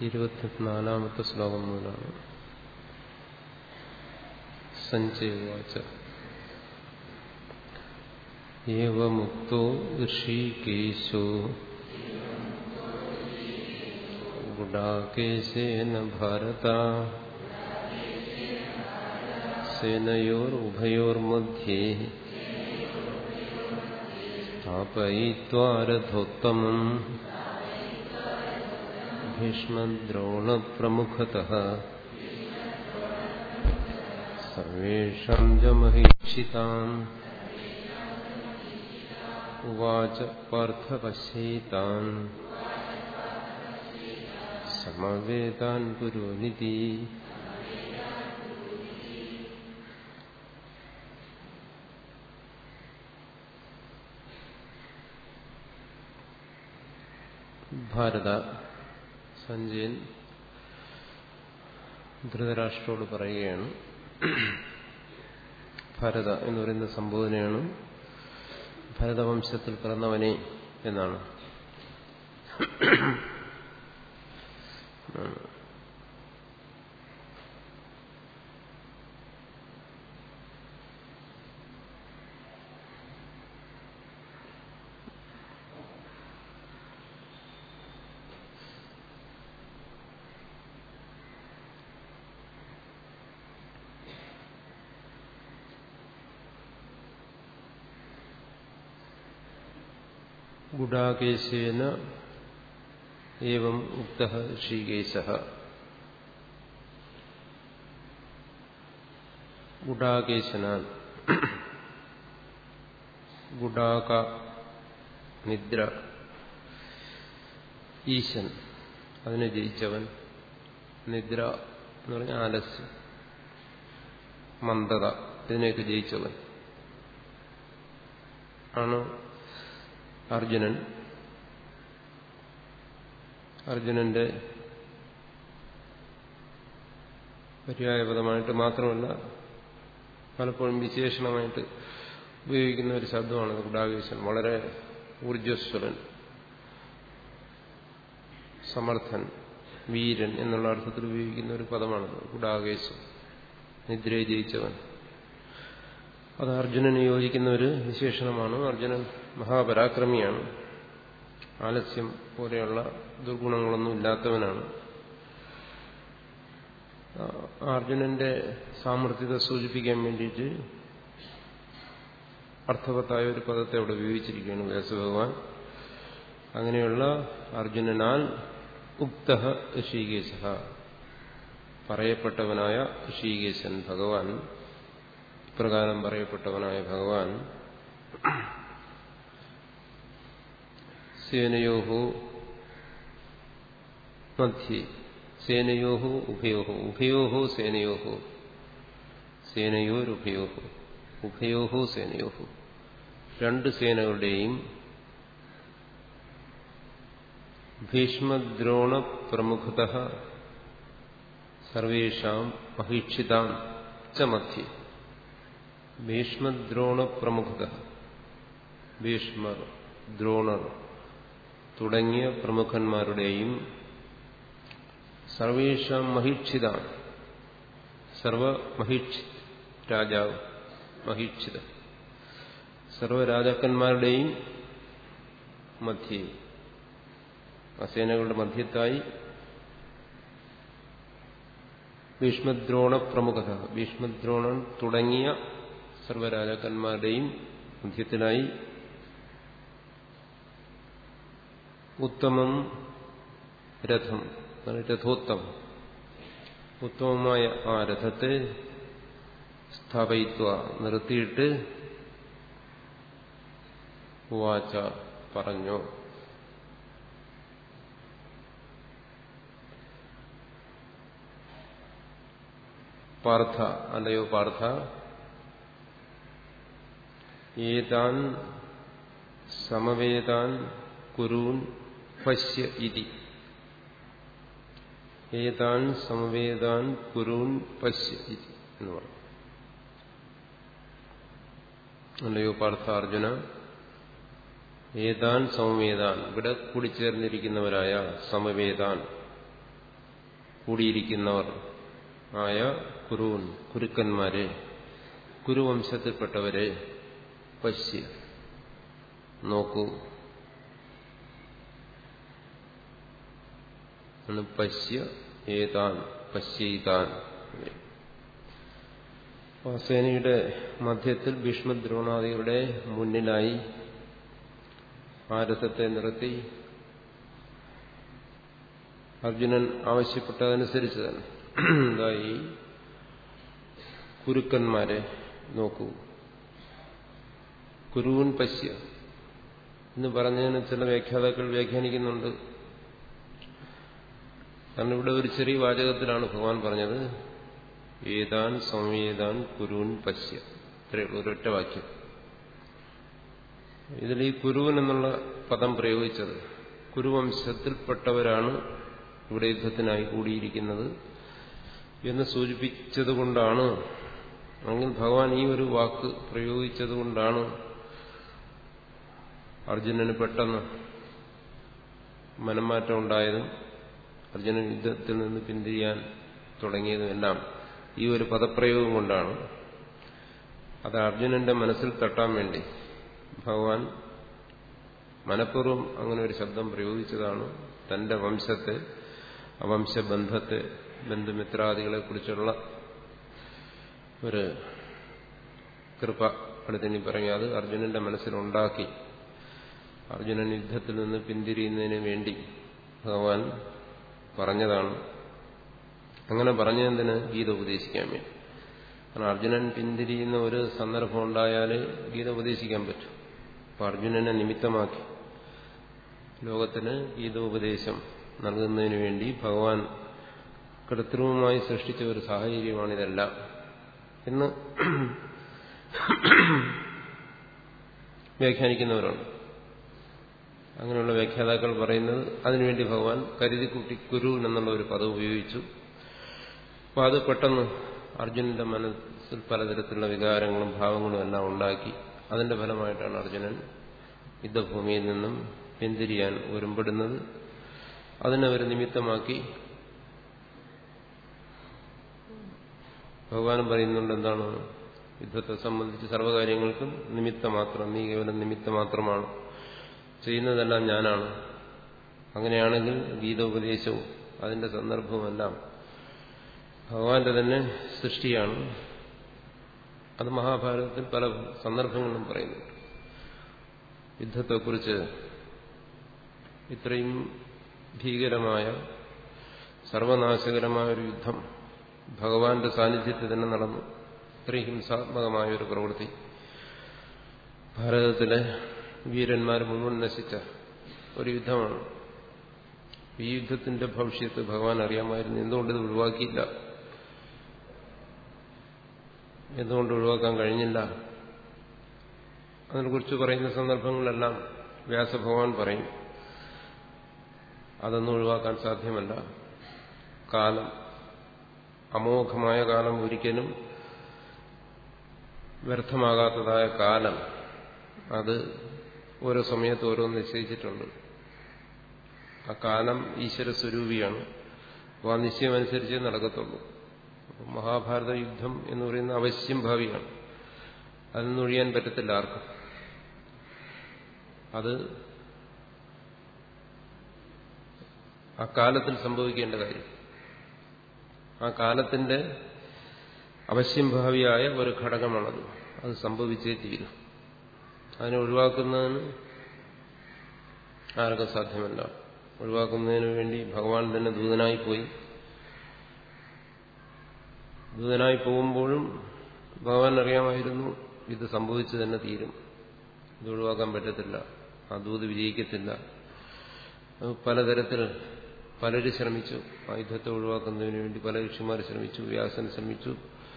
ഇരുപത്തിനാലാമത്തെ ശ്ലോകം മുതലാണ് സഞ്ജയവാച ഏവമുക്തോ ഋഷികേശോ ഗുഡാകേശേന ഭാരത സേനയോരുഭയോർമധ്യേ സ്ഥാപയിത്വാരഥോത്തമം ഭീഷ്മദ്രോണപ്രമുഖതഃ സർവേഷാം ച മഹീക്ഷിതാം ഉവാച പാർത്ഥ പശ്യൈതാൻ സമവേതാൻ കുരുനിധി ഭാരത സഞ്ജയൻ ധൃതരാഷ്ട്രോട് പറയുകയാണ് ഭരത എന്ന് പറയുന്ന സംബോധനയാണ് ഭരതവംശത്തിൽ പിറന്നവനെ എന്നാണ് ഗുഡാകേശേന ഏവം ഉക്ത ഋഷികേശ ഗുഡാകേശനാൽ ഗുഡാക നിദ്ര ഈശൻ അതിനെ ജയിച്ചവൻ നിദ്ര എന്ന് പറഞ്ഞ ആലസ്യം മന്ദത ഇതിനെയൊക്കെ ജയിച്ചവൻ ആണ് അർജുനൻ അർജുനന്റെ പര്യായപദമായിട്ട് മാത്രമല്ല പലപ്പോഴും വിശേഷണമായിട്ട് ഉപയോഗിക്കുന്ന ഒരു ശബ്ദമാണ് ഗുഡാകേശൻ വളരെ ഊർജസ്വലൻ സമർത്ഥൻ വീരൻ എന്നുള്ള അർത്ഥത്തിൽ ഉപയോഗിക്കുന്ന ഒരു പദമാണത് ഗുഡാകേശൻ നിദ്രയെ ജയിച്ചവൻ അത് അർജുനന് യോജിക്കുന്ന ഒരു വിശേഷണമാണ് അർജുനൻ മഹാപരാക്രമിയാണ് ആലസ്യം പോലെയുള്ള ദുർഗുണങ്ങളൊന്നും ഇല്ലാത്തവനാണ് അർജുനന്റെ സാമർഥ്യത സൂചിപ്പിക്കാൻ വേണ്ടിയിട്ട് അർത്ഥവത്തായ ഒരു പദത്തെ അവിടെ ഉപയോഗിച്ചിരിക്കുകയാണ് വ്യാസഭഗവാൻ അങ്ങനെയുള്ള അർജുനനാൽ ഉക്ത ഋഷികേശ പറയപ്പെട്ടവനായ ഋഷികേശൻ ഭഗവാൻ ഇപ്രകാരം പറയപ്പെട്ടവനായ ഭഗവാൻ സേനയോഹോ മധ്യേ സേനയോഹോ ഉഭയോഹോ ഉഭയോഹോ സേനയോഹോ സേനയോരുഭയോഹോ ഉഭയോഹോ സേനയോഹോ രണ്ട് സേനകളുടെയും ഭീഷ്മദ്രോണ പ്രമുഖത സർവേഷാം മഹീക്ഷിതാം ച മധ്യേ ഭീഷ്മദ്രോണ പ്രമുഖത ഭീഷ്മർ ദ്രോണർ തുടങ്ങിയ പ്രമുഖന്മാരുടെയും സർവേഷാം മഹീക്ഷിത സർവമഹീക്ഷിത് രാജാവ് മഹീക്ഷിത സർവരാജാക്കന്മാരുടെയും മധ്യേ അസേനകളുടെ മധ്യത്തായി ഭീഷ്മദ്രോണ പ്രമുഖത ഭീഷ്മദ്രോണൻ തുടങ്ങിയ സർവരാജാക്കന്മാരുടെയും മധ്യത്തിലായി ഉത്തമം രഥം രഥോത്തമം ഉത്തമമായ ആ രഥത്തെ സ്ഥാപയിത്വ നിർത്തിയിട്ട് വാച പറഞ്ഞു പാർത്ഥ അല്ലയോ പാർത്ഥ ഏതാൻ സമവേദാൻ കുരൂൻ പശ്യ ഇതി ഏതാൻ സമവേദാൻ കുരൂൻ പശ്യ ഇതി എന്ന് പറഞ്ഞു അല്ലയോ പാർത്ഥ അർജുന ഏതാൻ സമവേദാൻ ഇവിടെ കൂടിച്ചേർന്നിരിക്കുന്നവരായ സമവേദാൻ കൂടിയിരിക്കുന്നവർ ആയ കുരുവൻ കുരുക്കന്മാരെ കുരുവംശത്തിൽപ്പെട്ടവരെ പശ്യ നോക്കൂ പശ്യ ഏതാൻ പശ്യയിതാൻ സേനയുടെ മധ്യത്തിൽ ഭീഷ്മദ്രോണാദികളുടെ മുന്നിലായി ആരസത്തെ നിർത്തി അർജുനൻ ആവശ്യപ്പെട്ടതനുസരിച്ച് തന്നെ എന്തായി കുരുക്കന്മാരെ നോക്കൂ കുരുവൻ പശ്യ എന്ന് പറഞ്ഞതിന് ചില വ്യാഖ്യാതാക്കൾ വ്യാഖ്യാനിക്കുന്നുണ്ട് കാരണം ഇവിടെ ഒരു ചെറിയ വാചകത്തിലാണ് ഭഗവാൻ പറഞ്ഞത് ഏതാൻ സംവേദാൻ കുരുവൻ പശ്യ ഇത്രയുള്ള ഒരൊറ്റ വാക്യം ഇതിൽ ഈ കുരുവൻ എന്നുള്ള പദം പ്രയോഗിച്ചത് കുരുവംശത്തിൽപ്പെട്ടവരാണ് ഇവിടെ യുദ്ധത്തിനായി കൂടിയിരിക്കുന്നത് എന്ന് സൂചിപ്പിച്ചതുകൊണ്ടാണ് അല്ലെങ്കിൽ ഭഗവാൻ ഈ ഒരു വാക്ക് പ്രയോഗിച്ചതുകൊണ്ടാണ് അർജുനന് പെട്ടെന്ന് മനംമാറ്റം ഉണ്ടായതും അർജുനൻ യുദ്ധത്തിൽ നിന്ന് പിന്തിരിയാൻ തുടങ്ങിയതുമെല്ലാം ഈ ഒരു പദപ്രയോഗം കൊണ്ടാണ് അത് അർജുനന്റെ മനസ്സിൽ തട്ടാൻ വേണ്ടി ഭഗവാൻ മനഃപൂർവ്വം അങ്ങനെ ഒരു ശബ്ദം പ്രയോഗിച്ചതാണ് തന്റെ വംശത്തെ വംശബന്ധത്തെ ബന്ധുമിത്രാദികളെ കുറിച്ചുള്ള ഒരു കൃപ അടുത്തിനി പറഞ്ഞാൽ അത് അർജുനന്റെ മനസ്സിലുണ്ടാക്കി അർജുനൻ യുദ്ധത്തിൽ നിന്ന് പിന്തിരിയുന്നതിന് വേണ്ടി ഭഗവാൻ പറഞ്ഞതാണ് അങ്ങനെ പറഞ്ഞതിന് ഗീത ഉപദേശിക്കാൻ വേണ്ടി കാരണം അർജുനൻ പിന്തിരിയുന്ന ഒരു സന്ദർഭം ഉണ്ടായാലേ ഗീത ഉപദേശിക്കാൻ പറ്റും അപ്പൊ അർജുനനെ നിമിത്തമാക്കി ലോകത്തിന് ഗീതോപദേശം നൽകുന്നതിന് വേണ്ടി ഭഗവാൻ കൃത്രിമമായി സൃഷ്ടിച്ച ഒരു സാഹചര്യമാണിതെല്ലാം എന്ന് വ്യാഖ്യാനിക്കുന്നവരുണ്ട് അങ്ങനെയുള്ള വ്യാഖ്യാതാക്കൾ പറയുന്നത് അതിനുവേണ്ടി ഭഗവാൻ കരുതിക്കുട്ടി കുരു എന്നുള്ള ഒരു പദം ഉപയോഗിച്ചു അപ്പോൾ അത് പെട്ടെന്ന് അർജുനന്റെ മനസ്സിൽ പലതരത്തിലുള്ള വികാരങ്ങളും ഭാവങ്ങളും എല്ലാം ഉണ്ടാക്കി അതിന്റെ ഫലമായിട്ടാണ് അർജുനൻ യുദ്ധഭൂമിയിൽ നിന്നും പിന്തിരിയാൻ ഒരുമ്പെടുന്നത് അതിനെ ഒരു നിമിത്തമാക്കി ഭഗവാനും പറയുന്നുണ്ട് എന്താണ് യുദ്ധത്തെ സംബന്ധിച്ച് സർവ്വകാര്യങ്ങൾക്കും നിമിത്തം മാത്രം നീ കേവലം നിമിത്തം മാത്രമാണ് ചെയ്യുന്നതെല്ലാം ഞാനാണ് അങ്ങനെയാണെങ്കിൽ ഗീതോപദേശവും അതിന്റെ സന്ദർഭവുമെല്ലാം ഭഗവാന്റെ തന്നെ സൃഷ്ടിയാണ് അത് മഹാഭാരതത്തിൽ പല സന്ദർഭങ്ങളിലും പറയുന്നുണ്ട് യുദ്ധത്തെക്കുറിച്ച് ഇത്രയും ഭീകരമായ സർവനാശകരമായ ഒരു യുദ്ധം ഭഗവാന്റെ സാന്നിധ്യത്തിൽ തന്നെ നടന്നു ഇത്രയും ഹിംസാത്മകമായ ഒരു പ്രവൃത്തി ഭാരതത്തിലെ വീരന്മാർ മുഴുവൻ നശിച്ച ഒരു യുദ്ധമാണ് ഈ യുദ്ധത്തിന്റെ ഭവിഷ്യത്ത് ഭഗവാൻ അറിയാമായിരുന്നു എന്തുകൊണ്ട് ഇത് ഒഴിവാക്കിയില്ല എന്തുകൊണ്ട് ഒഴിവാക്കാൻ കഴിഞ്ഞില്ല അതിനെക്കുറിച്ച് പറയുന്ന സന്ദർഭങ്ങളിലെല്ലാം വ്യാസഭഗവാൻ പറയും അതൊന്നും ഒഴിവാക്കാൻ സാധ്യമല്ല കാലം അമോഘമായ കാലം ഒരിക്കലും വ്യർത്ഥമാകാത്തതായ കാലം അത് ഓരോ സമയത്ത് ഓരോന്ന് നിശ്ചയിച്ചിട്ടുണ്ട് ആ കാലം ഈശ്വര സ്വരൂപിയാണ് അപ്പോൾ ആ നിശ്ചയമനുസരിച്ചേ നടക്കത്തുള്ളൂ അപ്പം മഹാഭാരത യുദ്ധം എന്ന് പറയുന്ന അവശ്യം ഭാവിയാണ് അതിൽ ഒഴിയാൻ പറ്റത്തില്ല ആർക്കും അത് ആ കാലത്തിൽ സംഭവിക്കേണ്ട കാര്യം ആ കാലത്തിന്റെ അവശ്യം ഭാവിയായ ഒരു ഘടകമാണത് അത് സംഭവിച്ചേ തീരും അതിനെ ഒഴിവാക്കുന്നതിന് ആർക്കും സാധ്യമല്ല ഒഴിവാക്കുന്നതിന് വേണ്ടി ഭഗവാൻ തന്നെ ദൂതനായി പോയി ദൂതനായി പോകുമ്പോഴും ഭഗവാൻ അറിയാമായിരുന്നു ഇത് സംഭവിച്ചു തന്നെ തീരും ഇത് ഒഴിവാക്കാൻ പറ്റത്തില്ല ആ ദൂത് വിജയിക്കത്തില്ല പലതരത്തിൽ പലരും ശ്രമിച്ചു ആ യുദ്ധത്തെ ഒഴിവാക്കുന്നതിന് വേണ്ടി പല ഋഷിമാർ ശ്രമിച്ചു വ്യാസൻ ശ്രമിച്ചു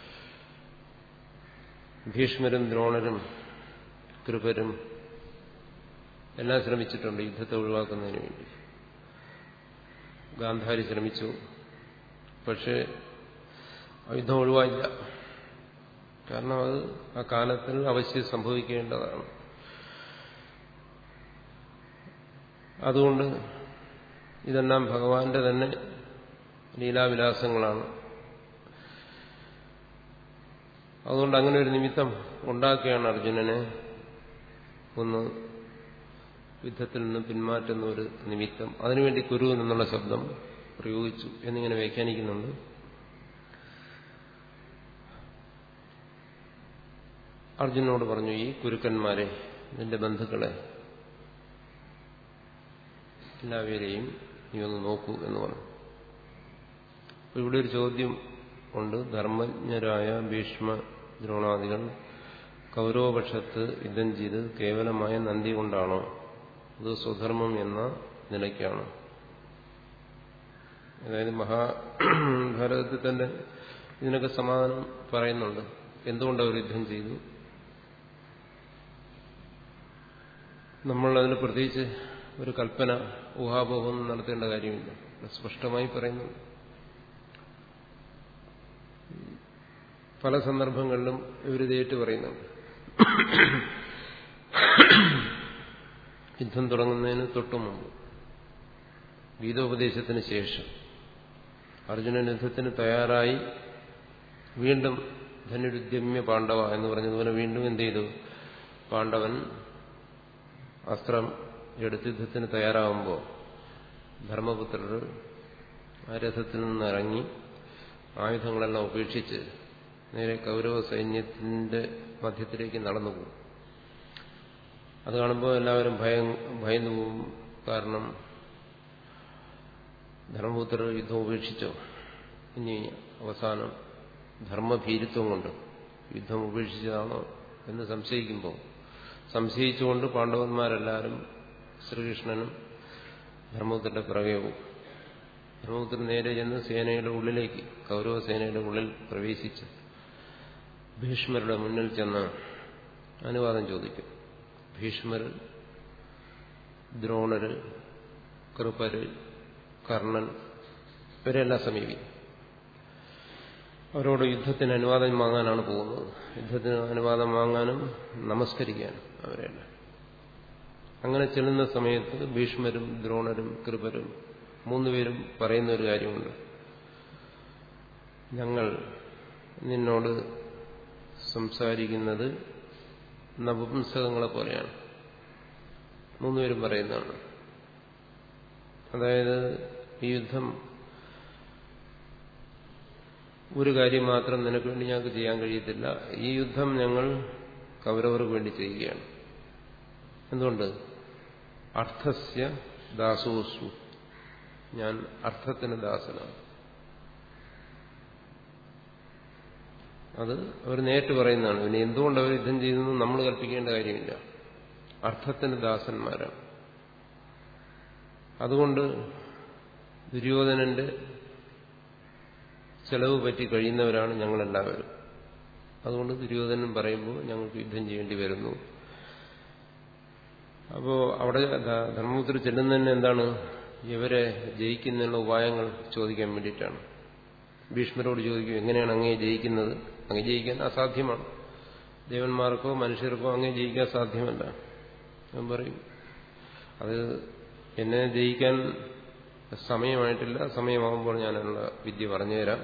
ഭീഷ്മരും ദ്രോണരും കൃപരും എല്ലാം ശ്രമിച്ചിട്ടുണ്ട് യുദ്ധത്തെ ഒഴിവാക്കുന്നതിന് വേണ്ടി ഗാന്ധാരി ശ്രമിച്ചു പക്ഷേ യുദ്ധം ഒഴിവായില്ല കാരണം അത് ആ കാലത്തിൽ അവശ്യം സംഭവിക്കേണ്ടതാണ് അതുകൊണ്ട് ഇതെല്ലാം ഭഗവാന്റെ തന്നെ ലീലാവിലാസങ്ങളാണ് അതുകൊണ്ട് അങ്ങനെ ഒരു നിമിത്തം ഉണ്ടാക്കുകയാണ് അർജുനനെ ഒന്ന് യുദ്ധത്തിൽ നിന്ന് പിന്മാറ്റുന്ന ഒരു നിമിത്തം അതിനുവേണ്ടി കുരു എന്നുള്ള ശബ്ദം പ്രയോഗിച്ചു എന്നിങ്ങനെ വ്യാഖ്യാനിക്കുന്നുണ്ട് അർജുനോട് പറഞ്ഞു ഈ കുരുക്കന്മാരെ നിന്റെ ബന്ധുക്കളെ എല്ലാവരെയും നീ ഒന്ന് നോക്കൂ എന്ന് പറഞ്ഞു അപ്പൊ ഇവിടെ ഒരു ചോദ്യം ഉണ്ട് ധർമ്മജ്ഞരായ ഭീഷ്മ ദ്രോണാദികൾ കൗരവപക്ഷത്ത് യുദ്ധം ചെയ്ത് കേവലമായ നന്ദി കൊണ്ടാണോ അത് സ്വധർമ്മം എന്ന നിലയ്ക്കാണ് അതായത് മഹാഭാരതത്തിൽ തന്നെ ഇതിനൊക്കെ സമാധാനം പറയുന്നുണ്ട് എന്തുകൊണ്ട് അവർ യുദ്ധം ചെയ്തു നമ്മൾ അതിന് പ്രത്യേകിച്ച് ഒരു കൽപ്പന ഊഹാപോഹം നടത്തേണ്ട കാര്യമില്ല സ്പഷ്ടമായി പറയുന്നു പല സന്ദർഭങ്ങളിലും ഇവരിതേറ്റ് പറയുന്നുണ്ട് യുദ്ധം തുടങ്ങുന്നതിന് തൊട്ടു മുമ്പ് ഗീതോപദേശത്തിന് ശേഷം അർജുനൻ യുദ്ധത്തിന് തയ്യാറായി വീണ്ടും ധനുരുദ്യമ്യ പാണ്ഡവ എന്ന് പറഞ്ഞതുപോലെ വീണ്ടും എന്ത് ചെയ്തു പാണ്ഡവൻ അസ്ത്രം എടുത്ത് യുദ്ധത്തിന് തയ്യാറാവുമ്പോൾ ധർമ്മപുത്രർ ആ രഥത്തിൽ നിന്നിറങ്ങി ആയുധങ്ങളെല്ലാം ഉപേക്ഷിച്ച് നേരെ കൗരവ സൈന്യത്തിന്റെ മധ്യത്തിലേക്ക് നടന്നു പോകും അത് കാണുമ്പോൾ എല്ലാവരും ഭയം ഭയന്നു പോകും കാരണം ധർമ്മപുത്രർ യുദ്ധം ഉപേക്ഷിച്ചോ ഇനി അവസാനം ധർമ്മഭീരുത്വം കൊണ്ട് യുദ്ധം ഉപേക്ഷിച്ചതാണോ എന്ന് സംശയിക്കുമ്പോൾ സംശയിച്ചുകൊണ്ട് പാണ്ഡവന്മാരെല്ലാവരും ശ്രീകൃഷ്ണനും ധർമ്മപുത്രന്റെ പിറകെ പോകും ധർമ്മപുത്രൻ നേരെ ചെന്ന് സേനയുടെ ഉള്ളിലേക്ക് കൗരവ സേനയുടെ ഉള്ളിൽ പ്രവേശിച്ച് ഭീഷ്മരുടെ മുന്നിൽ ചെന്ന് അനുവാദം ചോദിക്കും ഭീഷ്മര് ദ്രോണര് കൃപര് കർണൻ ഇവരെല്ലാം സമീപിക്കും അവരോട് യുദ്ധത്തിന് അനുവാദം വാങ്ങാനാണ് പോകുന്നത് യുദ്ധത്തിന് അനുവാദം വാങ്ങാനും നമസ്കരിക്കാനും അവരെല്ലാം അങ്ങനെ ചെല്ലുന്ന സമയത്ത് ഭീഷ്മരും ദ്രോണരും കൃപരും മൂന്നുപേരും പറയുന്ന ഒരു കാര്യമുണ്ട് ഞങ്ങൾ നിന്നോട് സംസാരിക്കുന്നത് നപുംസകങ്ങളെ പോലെയാണ് മൂന്നുപേരും പറയുന്നതാണ് അതായത് ഈ യുദ്ധം ഒരു കാര്യം മാത്രം നിനക്ക് വേണ്ടി ഞങ്ങൾക്ക് ചെയ്യാൻ കഴിയത്തില്ല ഈ യുദ്ധം ഞങ്ങൾ കൗരവർക്ക് വേണ്ടി ചെയ്യുകയാണ് എന്തുകൊണ്ട് അർത്ഥസ്യ ദാസോസ്മി ഞാൻ അർത്ഥത്തിന് ദാസനാണ് അത് അവർ നേരിട്ട് പറയുന്നതാണ് പിന്നെ എന്തുകൊണ്ട് അവർ യുദ്ധം ചെയ്തെന്ന് നമ്മൾ കൽപ്പിക്കേണ്ട കാര്യമില്ല അർത്ഥത്തിന് ദാസന്മാരാണ് അതുകൊണ്ട് ദുര്യോധനന്റെ ചെലവ് പറ്റി കഴിയുന്നവരാണ് ഞങ്ങളെല്ലാവരും അതുകൊണ്ട് ദുര്യോധനൻ പറയുമ്പോൾ ഞങ്ങൾക്ക് യുദ്ധം ചെയ്യേണ്ടി വരുന്നു അപ്പോ അവിടെ ധർമ്മപുത്ര ചെല്ലുന്നതന്നെ എന്താണ് ഇവരെ ജയിക്കുന്നതിനുള്ള ഉപായങ്ങൾ ചോദിക്കാൻ വേണ്ടിയിട്ടാണ് ഭീഷ്മരോട് ചോദിക്കും എങ്ങനെയാണ് അങ്ങേ ജയിക്കുന്നത് അങ്ങേ ജയിക്കാൻ അസാധ്യമാണ് ദേവന്മാർക്കോ മനുഷ്യർക്കോ അങ്ങേ ജയിക്കാൻ സാധ്യമല്ല ഞാൻ പറയും അത് എന്നെ ജയിക്കാൻ സമയമായിട്ടില്ല സമയമാകുമ്പോൾ ഞാനുള്ള വിദ്യ പറഞ്ഞുതരാം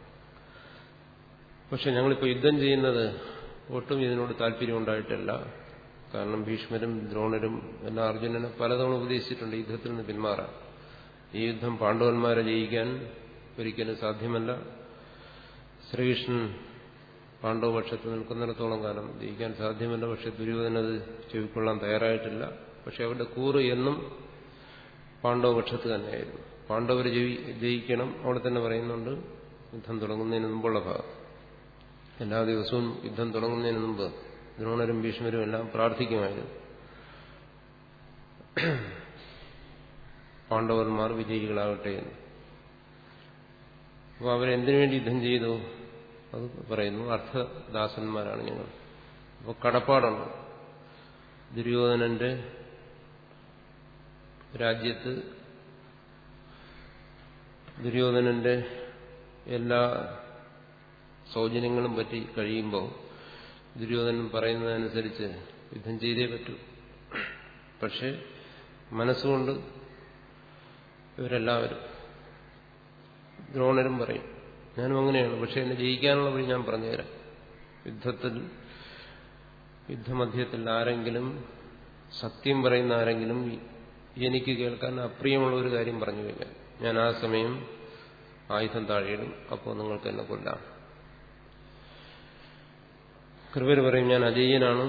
പക്ഷെ ഞങ്ങളിപ്പോൾ യുദ്ധം ചെയ്യുന്നത് ഒട്ടും ഇതിനോട് താല്പര്യമുണ്ടായിട്ടല്ല കാരണം ഭീഷ്മരും ദ്രോണരും എല്ലാം അർജുനനെ പലതവണ ഉപദേശിച്ചിട്ടുണ്ട് യുദ്ധത്തിൽ നിന്ന് പിന്മാറാൻ ഈ യുദ്ധം പാണ്ഡവന്മാരെ ജയിക്കാൻ ഒരിക്കലും സാധ്യമല്ല ശ്രീകൃഷ്ണൻ പാണ്ഡവപക്ഷത്ത് നിൽക്കുന്നിടത്തോളം കാലം ജയിക്കാൻ സാധ്യമല്ല പക്ഷെ ദുര്യോധനത് ചെവിക്കൊള്ളാൻ തയ്യാറായിട്ടില്ല പക്ഷെ അവരുടെ കൂറ് എന്നും പാണ്ഡവപക്ഷത്ത് തന്നെയായിരുന്നു പാണ്ഡവർ ജയിക്കണം അവിടെ തന്നെ പറയുന്നുണ്ട് യുദ്ധം തുടങ്ങുന്നതിന് മുമ്പുള്ള ഭാഗം എല്ലാ ദിവസവും യുദ്ധം തുടങ്ങുന്നതിന് മുമ്പ് ദ്രോണരും ഭീഷ്മരും എല്ലാം പ്രാർത്ഥിക്കുമായിരുന്നു പാണ്ഡവന്മാർ വിജയികളാകട്ടെ എന്ന് അപ്പോൾ അവരെന്തിനു വേണ്ടി യുദ്ധം ചെയ്തു അത് പറയുന്നു അർത്ഥദാസന്മാരാണ് ഞങ്ങൾ അപ്പോൾ കടപ്പാടുണ്ട് ദുര്യോധനന്റെ രാജ്യത്ത് ദുര്യോധനന്റെ എല്ലാ സൗജന്യങ്ങളും പറ്റി കഴിയുമ്പോൾ ദുര്യോധനൻ പറയുന്നതനുസരിച്ച് യുദ്ധം ചെയ്തേ പറ്റൂ പക്ഷെ മനസ്സുകൊണ്ട് ഇവരെല്ലാവരും ദ്രോണരും പറയും ഞാനും അങ്ങനെയാണ് പക്ഷെ എന്നെ ജയിക്കാനുള്ള വഴി ഞാൻ പറഞ്ഞുതരാം യുദ്ധത്തിൽ യുദ്ധമധ്യത്തിൽ ആരെങ്കിലും സത്യം പറയുന്ന ആരെങ്കിലും എനിക്ക് കേൾക്കാൻ അപ്രിയമുള്ള ഒരു കാര്യം പറഞ്ഞു കഴിഞ്ഞാൽ ഞാൻ ആ സമയം ആയുധം താഴെയിടും അപ്പോൾ നിങ്ങൾക്ക് എന്നെ കൊല്ലാം കൃപര് പറയും ഞാൻ അജയ്യനാണ്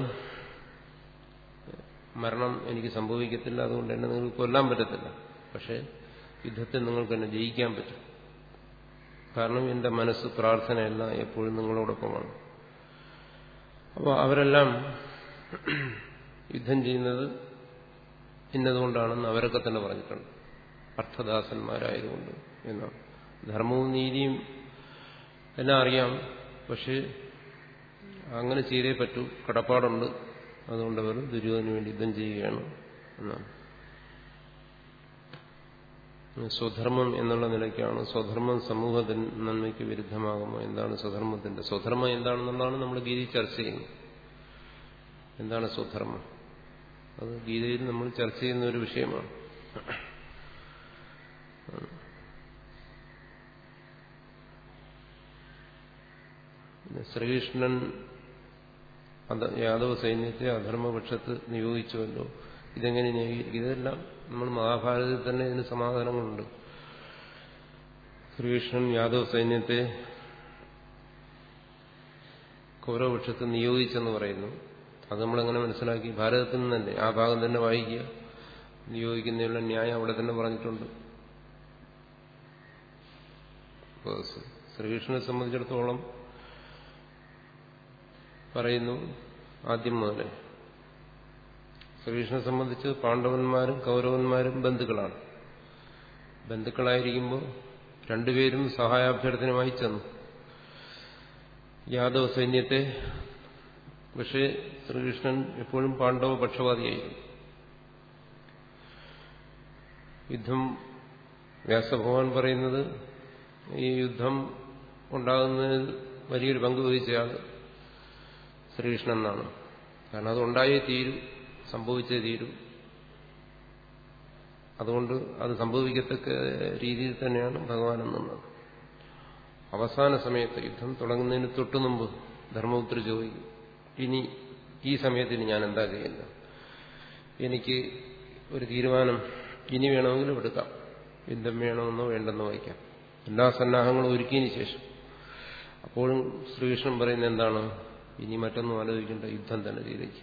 മരണം എനിക്ക് സംഭവിക്കത്തില്ല അതുകൊണ്ട് എന്നെ നിങ്ങൾക്ക് കൊല്ലാൻ പറ്റത്തില്ല പക്ഷേ യുദ്ധത്തിൽ നിങ്ങൾക്ക് എന്നെ ജയിക്കാൻ പറ്റും കാരണം എന്റെ മനസ്സ് പ്രാർത്ഥനയല്ല എപ്പോഴും നിങ്ങളോടൊപ്പമാണ് അപ്പോൾ അവരെല്ലാം യുദ്ധം ചെയ്യുന്നത് ഇന്നതുകൊണ്ടാണെന്ന് അവരൊക്കെ തന്നെ പറഞ്ഞിട്ടുണ്ട് അർത്ഥദാസന്മാരായതുകൊണ്ട് എന്നാണ് ധർമ്മവും നീതിയും എല്ലാം അറിയാം പക്ഷേ അങ്ങനെ ചെയ്തേ പറ്റൂ കടപ്പാടുണ്ട് അതുകൊണ്ട് അവർ ദുര്യോധന വേണ്ടി യുദ്ധം ചെയ്യുകയാണ് എന്നാണ് സ്വധർമ്മം എന്നുള്ള നിലയ്ക്കാണ് സ്വധർമ്മം സമൂഹത്തിന് നന്മയ്ക്ക് വിരുദ്ധമാകുമോ എന്താണ് സ്വധർമ്മത്തിന്റെ സ്വധർമ്മം എന്താണെന്നുള്ളതാണ് നമ്മൾ ഗീതയിൽ ചർച്ച ചെയ്യുന്നത് എന്താണ് സ്വധർമ്മം അത് ഗീതയിൽ നമ്മൾ ചർച്ച ചെയ്യുന്ന ഒരു വിഷയമാണ് ശ്രീകൃഷ്ണൻ യാദവ സൈന്യത്തെ അധർമ്മപക്ഷത്ത് നിയോഗിച്ചുവല്ലോ ഇതെങ്ങനെ ഇതെല്ലാം നമ്മൾ മഹാഭാരതത്തിൽ തന്നെ ഇതിന് സമാധാനങ്ങളുണ്ട് ശ്രീകൃഷ്ണൻ യാദവ സൈന്യത്തെ കൗരവപക്ഷത്ത് നിയോഗിച്ചെന്ന് പറയുന്നു അത് നമ്മളെങ്ങനെ മനസ്സിലാക്കി ഭാരതത്തിൽ നിന്ന് തന്നെ ആ ഭാഗം തന്നെ വായിക്കുക നിയോഗിക്കുന്നതിനുള്ള ന്യായം അവിടെ തന്നെ പറഞ്ഞിട്ടുണ്ട് ശ്രീകൃഷ്ണനെ സംബന്ധിച്ചിടത്തോളം പറയുന്നു ആദ്യം മുതലേ ശ്രീകൃഷ്ണനെ സംബന്ധിച്ച് പാണ്ഡവന്മാരും കൗരവന്മാരും ബന്ധുക്കളാണ് ബന്ധുക്കളായിരിക്കുമ്പോൾ രണ്ടുപേരും സഹായാഭ്യർത്ഥനമായി ചെന്നു യാദവ സൈന്യത്തെ പക്ഷേ ശ്രീകൃഷ്ണൻ എപ്പോഴും പാണ്ഡവ പക്ഷപാതിയായിരുന്നു യുദ്ധം വ്യാസഭഗവാൻ പറയുന്നത് ഈ യുദ്ധം ഉണ്ടാകുന്നതിൽ വലിയൊരു പങ്ക് വഹിച്ചയാൾ ശ്രീകൃഷ്ണൻ എന്നാണ് കാരണം അതുണ്ടായേ തീരൂ സംഭവിച്ചേ തീരൂ അതുകൊണ്ട് അത് സംഭവിക്കത്തക്ക രീതിയിൽ തന്നെയാണ് ഭഗവാൻ എന്നുള്ളത് അവസാന സമയത്ത് യുദ്ധം തുടങ്ങുന്നതിന് തൊട്ടു മുമ്പ് ധർമ്മപുത്ര ചോദിക്കും ഇനി ഈ സമയത്തിന് ഞാൻ എന്താ ചെയ്യുന്നത് എനിക്ക് ഒരു തീരുമാനം ഇനി വേണമെങ്കിലും എടുക്കാം യുദ്ധം വേണമെന്നോ വേണ്ടെന്നോ വയ്ക്കാം എല്ലാ സന്നാഹങ്ങളും ഒരുക്കിയതിന് ശേഷം അപ്പോഴും ശ്രീകൃഷ്ണൻ പറയുന്നത് എന്താണ് ഇനി മറ്റൊന്നും ആലോചിക്കേണ്ട യുദ്ധം തന്നെ ചെയ്തേക്കും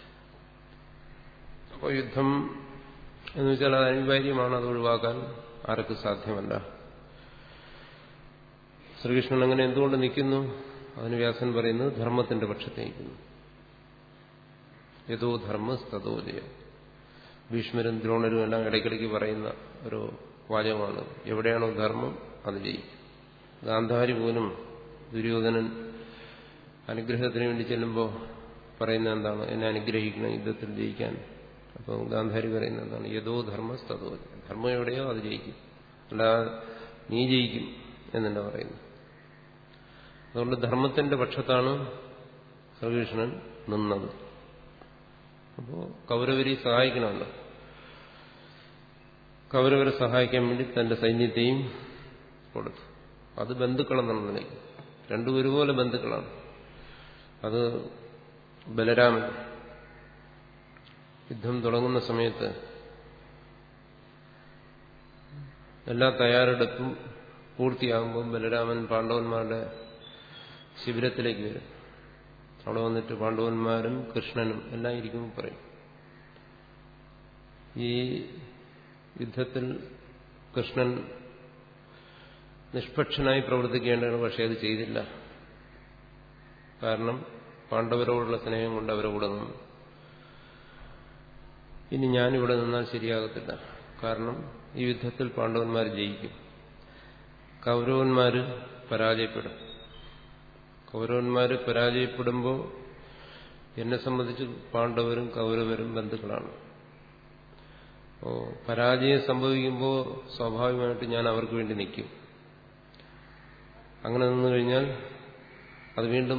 അപ്പോൾ യുദ്ധം എന്ന് വെച്ചാൽ അത് അനിവാര്യമാണ് അത് ഒഴിവാക്കാൻ ആർക്കും സാധ്യമല്ല ശ്രീകൃഷ്ണൻ അങ്ങനെ എന്തുകൊണ്ട് നിൽക്കുന്നു അതിന് വ്യാസൻ പറയുന്നത് ധർമ്മത്തിന്റെ പക്ഷത്തെ നിൽക്കുന്നു യഥോ ധർമ്മ സ്തതോ ജയ ഭീഷ്മരും ദ്രോണരും എല്ലാം ഇടയ്ക്കിടയ്ക്ക് പറയുന്ന ഒരു വാചകമാണ് എവിടെയാണോ ധർമ്മം അത് ജയിക്കും ഗാന്ധാരി പോലും ദുര്യോധനൻ അനുഗ്രഹത്തിന് വേണ്ടി ചെല്ലുമ്പോൾ പറയുന്ന എന്താണ് എന്നെ അനുഗ്രഹിക്കണം യുദ്ധത്തിൽ ജയിക്കാൻ അപ്പോൾ ഗാന്ധാരി പറയുന്ന എന്താണ് യഥോ ധർമ്മ സ്തതോ ധർമ്മം എവിടെയോ അത് ജയിക്കും അല്ലാതെ നീ ജയിക്കും എന്നെ പറയുന്നു അതുകൊണ്ട് ധർമ്മത്തിന്റെ പക്ഷത്താണ് ശ്രീകൃഷ്ണൻ നിന്നത് അപ്പോ കൗരവരെ സഹായിക്കണമല്ലോ കൗരവരെ സഹായിക്കാൻ വേണ്ടി തന്റെ സൈന്യത്തെയും കൊടുത്തു അത് ബന്ധുക്കളെന്നുള്ള നിലയ്ക്ക് രണ്ടും ഒരുപോലെ ബന്ധുക്കളാണ് അത് ബലരാമൻ യുദ്ധം തുടങ്ങുന്ന സമയത്ത് എല്ലാ തയ്യാറെടുപ്പും പൂർത്തിയാകുമ്പോൾ ബലരാമൻ പാണ്ഡവന്മാരുടെ ശിബിരത്തിലേക്ക് വരും അവിടെ വന്നിട്ട് പാണ്ഡവന്മാരും കൃഷ്ണനും എല്ലാം ഇരിക്കുമ്പോൾ പറയും ഈ യുദ്ധത്തിൽ കൃഷ്ണൻ നിഷ്പക്ഷനായി പ്രവർത്തിക്കേണ്ടതാണ് പക്ഷെ അത് ചെയ്തില്ല കാരണം പാണ്ഡവരോടുള്ള സ്നേഹം കൊണ്ട് അവരെ കൂടെ നിന്നു ഇനി ഞാനിവിടെ നിന്നാൽ ശരിയാകത്തില്ല കാരണം ഈ യുദ്ധത്തിൽ പാണ്ഡവന്മാർ ജയിക്കും കൗരവന്മാർ പരാജയപ്പെടും കൗരവന്മാര് പരാജയപ്പെടുമ്പോൾ എന്നെ സംബന്ധിച്ച് പാണ്ഡവരും കൗരവരും ബന്ധുക്കളാണ് ഓ പരാജയം സംഭവിക്കുമ്പോൾ സ്വാഭാവികമായിട്ട് ഞാൻ അവർക്ക് വേണ്ടി നിൽക്കും അങ്ങനെ നിന്നു കഴിഞ്ഞാൽ അത് വീണ്ടും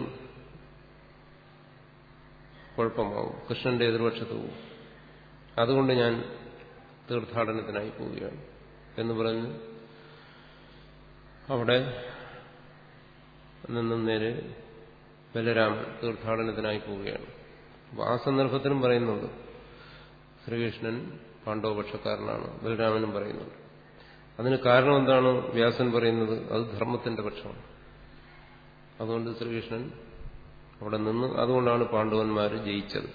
കുഴപ്പമാവും കൃഷ്ണന്റെ എതിർപക്ഷത്ത് പോകും അതുകൊണ്ട് ഞാൻ തീർത്ഥാടനത്തിനായി പോവുകയാണ് എന്ന് പറഞ്ഞ് അവിടെ നിന്നും നേരെ ബലരാമൻ തീർത്ഥാടനത്തിനായി പോവുകയാണ് അപ്പോൾ ആ സന്ദർഭത്തിലും പറയുന്നുണ്ട് ശ്രീകൃഷ്ണൻ പാണ്ഡവപക്ഷക്കാരനാണ് ബലരാമനും പറയുന്നുണ്ട് അതിന് കാരണം എന്താണ് വ്യാസൻ പറയുന്നത് അത് ധർമ്മത്തിന്റെ പക്ഷമാണ് അതുകൊണ്ട് ശ്രീകൃഷ്ണൻ അവിടെ നിന്ന് അതുകൊണ്ടാണ് പാണ്ഡവന്മാർ ജയിച്ചത്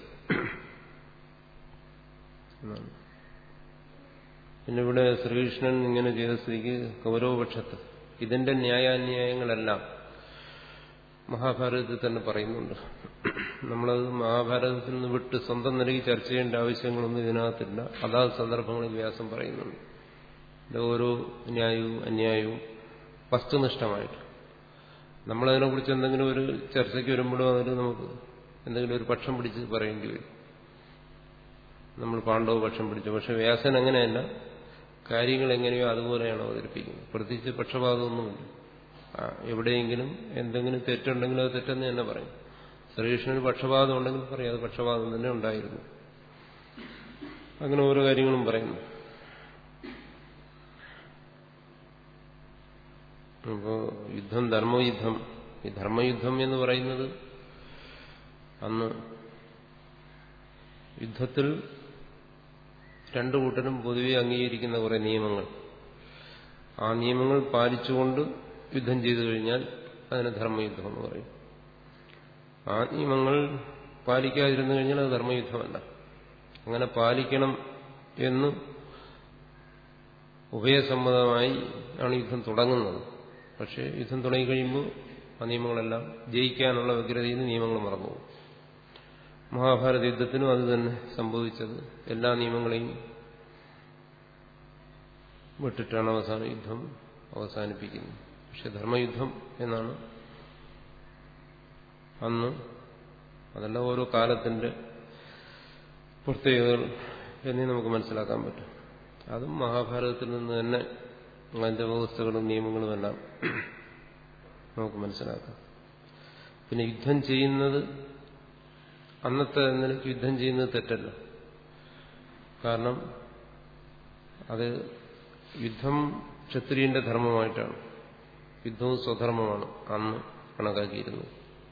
പിന്നെ ഇവിടെ ശ്രീകൃഷ്ണൻ ഇങ്ങനെ ചെയ്ത സ്ഥിതിക്ക് കൗരവപക്ഷത്ത് ഇതിന്റെ ന്യായാന്യായങ്ങളെല്ലാം മഹാഭാരതത്തിൽ തന്നെ പറയുന്നുണ്ട് നമ്മളത് മഹാഭാരതത്തിൽ നിന്ന് വിട്ട് സ്വന്തം നിലയിൽ ചർച്ച ചെയ്യേണ്ട ആവശ്യങ്ങളൊന്നും ഇതിനകത്തില്ല അതാത് സന്ദർഭങ്ങളിൽ വ്യാസം പറയുന്നുണ്ട് ഇത് ഓരോ ന്യായവും അന്യായവും വസ്തുനിഷ്ഠമായിട്ട് നമ്മളതിനെക്കുറിച്ച് എന്തെങ്കിലും ഒരു ചർച്ചയ്ക്ക് വരുമ്പോഴും അതിൽ നമുക്ക് എന്തെങ്കിലും ഒരു പക്ഷം പിടിച്ച് പറയേണ്ടി വരും നമ്മൾ പാണ്ഡവ പക്ഷം പിടിച്ചു പക്ഷെ വ്യാസൻ അങ്ങനെയല്ല കാര്യങ്ങൾ എങ്ങനെയോ അതുപോലെയാണ് അവതരിപ്പിക്കുന്നത് പ്രത്യേകിച്ച് പക്ഷപാതമൊന്നുമില്ല എവിടെയെങ്കിലും എന്തെങ്കിലും തെറ്റുണ്ടെങ്കിൽ അത് തെറ്റെന്ന് തന്നെ പറയും ശ്രീകൃഷ്ണന് പക്ഷപാതം ഉണ്ടെങ്കിൽ പറയും അത് പക്ഷപാതം തന്നെ ഉണ്ടായിരുന്നു അങ്ങനെ ഓരോ കാര്യങ്ങളും പറയുന്നു അപ്പോ യുദ്ധം ധർമ്മയുദ്ധം ഈ ധർമ്മയുദ്ധം എന്ന് പറയുന്നത് അന്ന് യുദ്ധത്തിൽ രണ്ടു കൂട്ടരും പൊതുവെ അംഗീകരിക്കുന്ന കുറെ നിയമങ്ങൾ ആ നിയമങ്ങൾ പാലിച്ചുകൊണ്ട് യുദ്ധം ചെയ്തു കഴിഞ്ഞാൽ അതിന് ധർമ്മയുദ്ധം എന്ന് പറയും ആ നിയമങ്ങൾ പാലിക്കാതിരുന്നു കഴിഞ്ഞാൽ അത് ധർമ്മയുദ്ധമല്ല അങ്ങനെ പാലിക്കണം എന്ന് ഉഭയസമ്മതമായി ആണ് യുദ്ധം തുടങ്ങുന്നത് പക്ഷേ യുദ്ധം തുടങ്ങിക്കഴിയുമ്പോൾ ആ നിയമങ്ങളെല്ലാം ജയിക്കാനുള്ള വ്യഗ്രതയിൽ നിന്ന് നിയമങ്ങൾ മറന്നുപോകും മഹാഭാരത യുദ്ധത്തിനും അത് തന്നെ സംഭവിച്ചത് എല്ലാ നിയമങ്ങളെയും വിട്ടിട്ടാണ് അവസാന യുദ്ധം അവസാനിപ്പിക്കുന്നത് പക്ഷെ ധർമ്മയുദ്ധം എന്നാണ് അന്ന് അതെല്ലാം ഓരോ കാലത്തിന്റെ പ്രത്യേകതകൾ എന്നേ നമുക്ക് മനസ്സിലാക്കാൻ പറ്റും അതും മഹാഭാരതത്തിൽ നിന്ന് തന്നെ അതിന്റെ വ്യവസ്ഥകളും നിയമങ്ങളും എല്ലാം നമുക്ക് മനസ്സിലാക്കാം പിന്നെ യുദ്ധം ചെയ്യുന്നത് അന്നത്തെ നിലയ്ക്ക് യുദ്ധം ചെയ്യുന്നത് തെറ്റല്ല കാരണം അത് യുദ്ധം ക്ഷത്രിയന്റെ ധർമ്മമായിട്ടാണ് യുദ്ധവും സ്വധർമ്മമാണ് അന്ന് കണക്കാക്കിയിരുന്നത്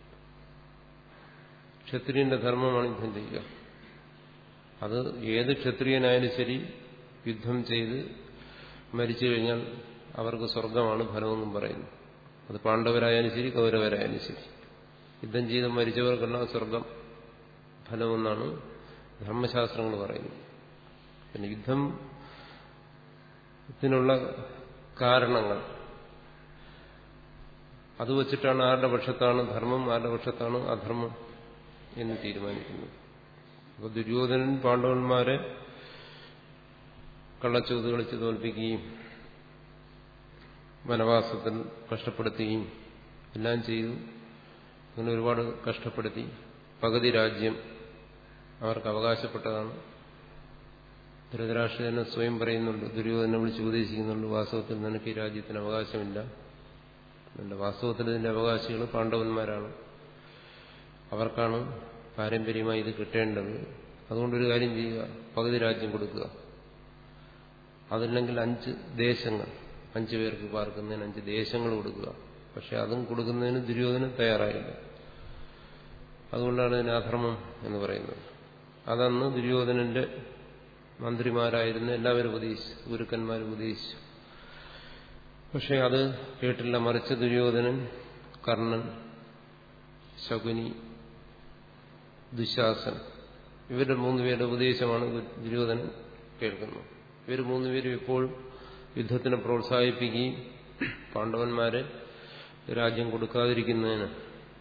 ക്ഷത്രിയന്റെ ധർമ്മമാണ് യുദ്ധം ചെയ്യുക അത് ഏത് ക്ഷത്രിയനായാലും ശരി യുദ്ധം ചെയ്ത് മരിച്ചു കഴിഞ്ഞാൽ അവർക്ക് സ്വർഗമാണ് ഫലമെന്നും പറയുന്നു അത് പാണ്ഡവരായാലും ശരി കൗരവരായാലും ശരി യുദ്ധം ചെയ്ത് മരിച്ചവർക്കെല്ലാം സ്വർഗം ഫലമെന്നാണ് ധർമ്മശാസ്ത്രങ്ങൾ പറയുന്നത് പിന്നെ യുദ്ധം ത്തിനുള്ള കാരണങ്ങൾ അത് വച്ചിട്ടാണ് ആരുടെ പക്ഷത്താണ് ധർമ്മം ആരുടെ പക്ഷത്താണ് അധർമ്മം എന്ന് തീരുമാനിക്കുന്നത് അപ്പോൾ ദുര്യോധനൻ പാണ്ഡവന്മാരെ കള്ളച്ചൂത് കളിച്ച് തോൽപ്പിക്കുകയും വനവാസത്തിൽ കഷ്ടപ്പെടുത്തുകയും എല്ലാം ചെയ്തു അങ്ങനെ ഒരുപാട് കഷ്ടപ്പെടുത്തി പകുതി രാജ്യം അവർക്ക് അവകാശപ്പെട്ടതാണ് ധൃതരാഷ്ട്രനെ സ്വയം പറയുന്നുണ്ട് ദുര്യോധനെ വിളിച്ച് ഉപദേശിക്കുന്നുണ്ട് വാസ്തവത്തിൽ നിനക്ക് ഈ രാജ്യത്തിന് അവകാശമില്ല എന്റെ വാസ്തവത്തിൽ ഇതിന്റെ അവകാശികൾ പാണ്ഡവന്മാരാണ് അവർക്കാണ് പാരമ്പര്യമായി ഇത് കിട്ടേണ്ടത് അതുകൊണ്ടൊരു കാര്യം ചെയ്യുക പകുതി രാജ്യം കൊടുക്കുക അതല്ലെങ്കിൽ അഞ്ച് ദേശങ്ങൾ അഞ്ചു പേർക്ക് പാർക്കുന്നതിന് അഞ്ച് ദേശങ്ങൾ കൊടുക്കുക പക്ഷെ അതും കൊടുക്കുന്നതിന് ദുര്യോധനം തയ്യാറായില്ല അതുകൊണ്ടാണ് ഇതിന് അധർമ്മം എന്ന് പറയുന്നത് അതന്ന് ദുര്യോധനന്റെ മന്ത്രിമാരായിരുന്ന എല്ലാവരും ഉപദേശിച്ചു ഗുരുക്കന്മാർ ഉപദേശിച്ചു പക്ഷെ അത് കേട്ടില്ല മറിച്ച് ദുര്യോധനൻ കർണൻ ശകുനി ദുശാസൻ ഇവരുടെ മൂന്നുപേരുടെ ഉപദേശമാണ് ദുര്യോധനൻ കേൾക്കുന്നത് ഇവർ മൂന്നുപേരും എപ്പോഴും യുദ്ധത്തിനെ പ്രോത്സാഹിപ്പിക്കുകയും പാണ്ഡവന്മാരെ രാജ്യം കൊടുക്കാതിരിക്കുന്നതിന്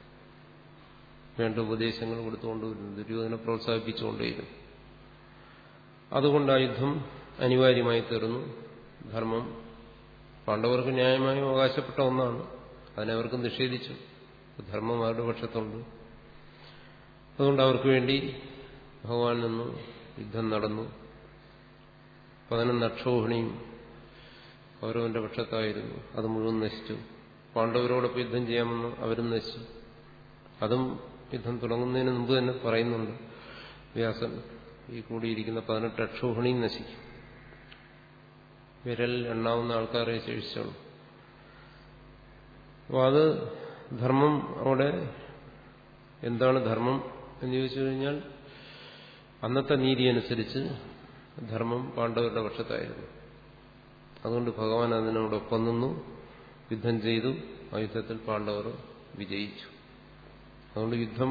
വേണ്ട ഉപദേശങ്ങൾ കൊടുത്തുകൊണ്ടുവരുന്നു ദുര്യോധനെ പ്രോത്സാഹിപ്പിച്ചുകൊണ്ടേയിരുന്നു അതുകൊണ്ട് ആ യുദ്ധം അനിവാര്യമായി തീർന്നു ധർമ്മം പാണ്ഡവർക്ക് ന്യായമായി അവകാശപ്പെട്ട ഒന്നാണ് അതിനവർക്ക് നിഷേധിച്ചു ധർമ്മം അവരുടെ പക്ഷത്തുണ്ട് അതുകൊണ്ട് അവർക്ക് വേണ്ടി ഭഗവാൻ നിന്നു യുദ്ധം നടന്നു പതിനൊന്ന് അക്ഷോഹിണിയും കൗരവന്റെ പക്ഷത്തായിരുന്നു അത് മുഴുവൻ നശിച്ചു പാണ്ഡവരോടൊപ്പം യുദ്ധം ചെയ്യാമെന്ന് അവരും നശിച്ചു അതും യുദ്ധം തുടങ്ങുന്നതിന് മുമ്പ് തന്നെ പറയുന്നുണ്ട് വ്യാസൻ ഈ കൂടിയിരിക്കുന്ന പതിനെട്ട് അക്ഷോഹിണിയും നശിക്കും വിരൽ എണ്ണാവുന്ന ആൾക്കാരെ ശേഷിച്ചുള്ളൂ അപ്പോൾ അത് ധർമ്മം അവിടെ എന്താണ് ധർമ്മം എന്ന് ചോദിച്ചു കഴിഞ്ഞാൽ അന്നത്തെ നീതി അനുസരിച്ച് ധർമ്മം പാണ്ഡവരുടെ പക്ഷത്തായിരുന്നു അതുകൊണ്ട് ഭഗവാൻ അതിനോടൊപ്പം നിന്നു യുദ്ധം ചെയ്തു ആ യുദ്ധത്തിൽ പാണ്ഡവർ വിജയിച്ചു അതുകൊണ്ട് യുദ്ധം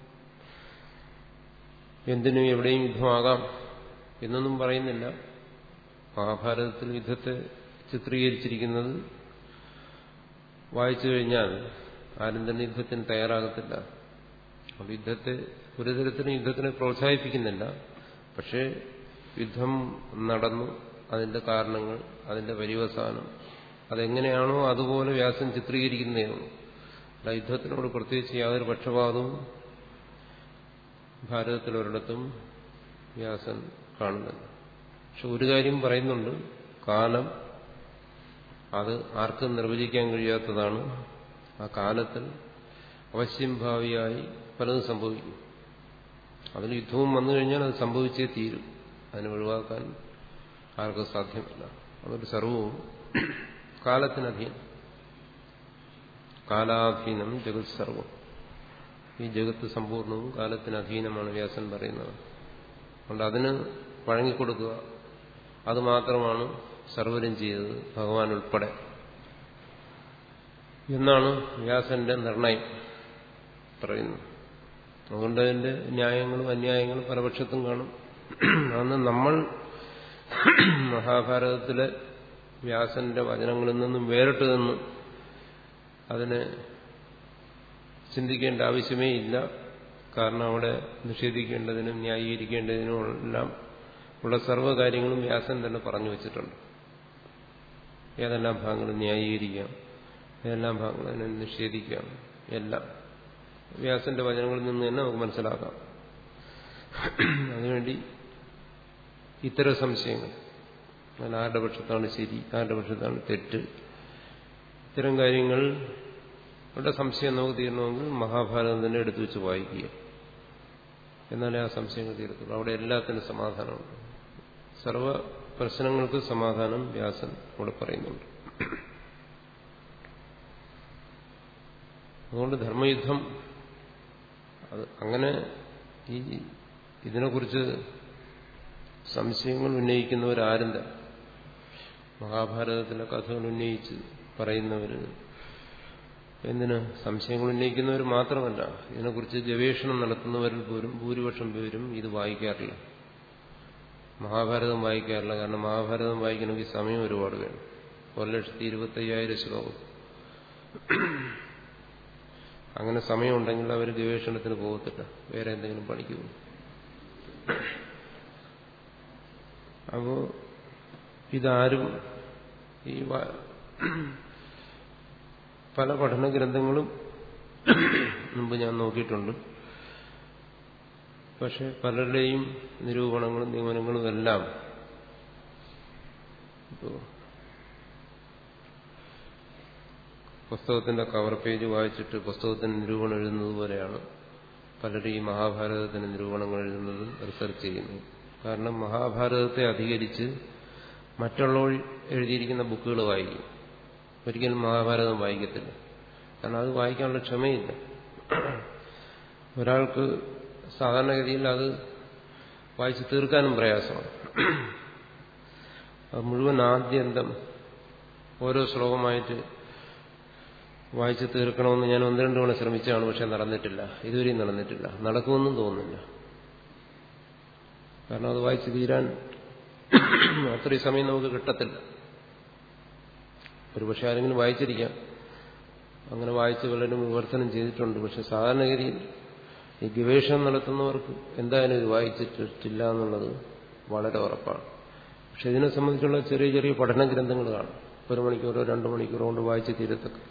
എന്തിനും എവിടെയും യുദ്ധമാകാം എന്നൊന്നും പറയുന്നില്ല മഹാഭാരതത്തിൽ യുദ്ധത്തെ ചിത്രീകരിച്ചിരിക്കുന്നത് വായിച്ചു കഴിഞ്ഞാൽ ആരും തന്നെ യുദ്ധത്തിന് തയ്യാറാകത്തില്ല അതുകൊണ്ട് യുദ്ധത്തെ ഒരു തരത്തിലും യുദ്ധത്തിനെ പ്രോത്സാഹിപ്പിക്കുന്നില്ല പക്ഷേ യുദ്ധം നടന്നു അതിന്റെ കാരണങ്ങൾ അതിന്റെ പര്യവസാനം അതെങ്ങനെയാണോ അതുപോലെ വ്യാസം ചിത്രീകരിക്കുന്നതാണ് അല്ല യുദ്ധത്തിനോട് പ്രത്യേകിച്ച് യാതൊരു പക്ഷപാതവും ഭാരതത്തിലൊരിടത്തും വ്യാസൻ കാണുന്നില്ല പക്ഷെ ഒരു കാര്യം പറയുന്നുണ്ട് കാലം അത് ആർക്കും നിർവചിക്കാൻ കഴിയാത്തതാണ് ആ കാലത്തിൽ അവശ്യം ഭാവിയായി പലതും സംഭവിക്കും അതിൽ യുദ്ധവും വന്നു കഴിഞ്ഞാൽ അത് സംഭവിച്ചേ തീരും അതിനെ ഒഴിവാക്കാൻ ആർക്കും സാധ്യമല്ല അതൊരു സർവവും കാലത്തിനധീനം കാലാധീനം ജഗത് സർവം ഈ ജഗത്ത് സമ്പൂർണവും കാലത്തിനധീനമാണ് വ്യാസൻ പറയുന്നത് അതുകൊണ്ട് അതിന് വഴങ്ങിക്കൊടുക്കുക അത് മാത്രമാണ് സർവരും ചെയ്തത് ഭഗവാൻ ഉൾപ്പെടെ എന്നാണ് വ്യാസന്റെ നിർണയം പറയുന്നത് അതുകൊണ്ട് അതിന്റെ ന്യായങ്ങളും അന്യായങ്ങളും പലപക്ഷത്തും കാണും അന്ന് നമ്മൾ മഹാഭാരതത്തിലെ വ്യാസന്റെ വചനങ്ങളിൽ നിന്നും വേറിട്ട് നിന്ന് അതിനെ ചിന്തിക്കേണ്ട ആവശ്യമേ ഇല്ല കാരണം അവിടെ നിഷേധിക്കേണ്ടതിനും ന്യായീകരിക്കേണ്ടതിനും എല്ലാം ഉള്ള സർവ്വകാര്യങ്ങളും വ്യാസൻ തന്നെ പറഞ്ഞു വച്ചിട്ടുണ്ട് ഏതെല്ലാം ഭാഗങ്ങൾ ന്യായീകരിക്കാം ഏതെല്ലാം ഭാഗങ്ങൾ അതിനെ നിഷേധിക്കാം എല്ലാം വ്യാസന്റെ വചനങ്ങളിൽ നിന്ന് തന്നെ നമുക്ക് മനസ്സിലാക്കാം അതിനുവേണ്ടി ഇത്തരം സംശയങ്ങൾ ഞാൻ ആരുടെ പക്ഷത്താണ് ശരി ആരുടെ പക്ഷത്താണ് തെറ്റ് ഇത്തരം കാര്യങ്ങൾ അവരുടെ സംശയം നമുക്ക് തീരണമെങ്കിൽ മഹാഭാരതം തന്നെ എടുത്തു വെച്ച് വായിക്കുക എന്നാലേ ആ സംശയങ്ങൾ തീരത്തുള്ളൂ അവിടെ എല്ലാത്തിനും സമാധാനമുണ്ട് സർവ പ്രശ്നങ്ങൾക്ക് സമാധാനം വ്യാസൻ അവിടെ പറയുന്നുണ്ട് അതുകൊണ്ട് ധർമ്മയുദ്ധം അത് അങ്ങനെ ഈ ഇതിനെക്കുറിച്ച് സംശയങ്ങൾ ഉന്നയിക്കുന്നവരാരും തന്നെ മഹാഭാരതത്തിലെ കഥകൾ ഉന്നയിച്ച് പറയുന്നവർ എന്തിന് സംശയങ്ങൾ ഉന്നയിക്കുന്നവർ മാത്രമല്ല ഇതിനെക്കുറിച്ച് ഗവേഷണം നടത്തുന്നവരിൽ പോലും ഭൂരിപക്ഷം പേരും ഇത് വായിക്കാറില്ല മഹാഭാരതം വായിക്കാറില്ല കാരണം മഹാഭാരതം വായിക്കണമെങ്കിൽ സമയം ഒരുപാട് വേണം ഒരു ലക്ഷത്തി ഇരുപത്തയ്യായിരം ശ്ലോകം അങ്ങനെ സമയമുണ്ടെങ്കിൽ അവർ ഗവേഷണത്തിന് പോകത്തില്ല വേറെ എന്തെങ്കിലും പണിക്ക് പോകും അപ്പോ ഇതാരും ഈ പല പഠന ഗ്രന്ഥങ്ങളും മുമ്പ് ഞാൻ നോക്കിയിട്ടുണ്ട് പക്ഷെ പലരുടെയും നിരൂപണങ്ങളും നിയമനങ്ങളും എല്ലാം പുസ്തകത്തിന്റെ കവർ പേജ് വായിച്ചിട്ട് പുസ്തകത്തിന് നിരൂപണം എഴുതുന്നത് പോലെയാണ് പലരും ഈ മഹാഭാരതത്തിന് നിരൂപണങ്ങൾ എഴുതുന്നത് റിസർച്ച് ചെയ്യുന്നത് കാരണം മഹാഭാരതത്തെ അധികരിച്ച് മറ്റുള്ളവർ എഴുതിയിരിക്കുന്ന ബുക്കുകൾ വായിക്കും ഒരിക്കലും മഹാഭാരതം വായിക്കത്തില്ല കാരണം അത് വായിക്കാനുള്ള ക്ഷമയില്ല ഒരാൾക്ക് സാധാരണഗതിയിൽ അത് വായിച്ച് തീർക്കാനും പ്രയാസമാണ് അത് മുഴുവൻ ആദ്യന്തം ഓരോ ശ്ലോകമായിട്ട് വായിച്ച് തീർക്കണമെന്ന് ഞാൻ ഒന്ന് രണ്ടു തവണ ശ്രമിച്ചാണ് പക്ഷെ നടന്നിട്ടില്ല ഇതുവരെയും നടന്നിട്ടില്ല നടക്കുമെന്നും തോന്നുന്നില്ല കാരണം അത് വായിച്ച് തീരാൻ അത്രയും സമയം നമുക്ക് കിട്ടത്തില്ല ഒരു പക്ഷെ ആരെങ്കിലും വായിച്ചിരിക്കാം അങ്ങനെ വായിച്ച് പലരും വിവർത്തനം ചെയ്തിട്ടുണ്ട് പക്ഷെ സാധാരണഗതിയിൽ ഈ ഗവേഷണം നടത്തുന്നവർക്ക് എന്തായാലും ഇത് വായിച്ചിട്ടില്ല എന്നുള്ളത് വളരെ ഉറപ്പാണ് പക്ഷെ ഇതിനെ സംബന്ധിച്ചുള്ള ചെറിയ ചെറിയ പഠന ഗ്രന്ഥങ്ങൾ കാണും ഒരു മണിക്കൂറോ രണ്ടു മണിക്കൂറോ കൊണ്ട് വായിച്ച് തീരത്തൊക്കെ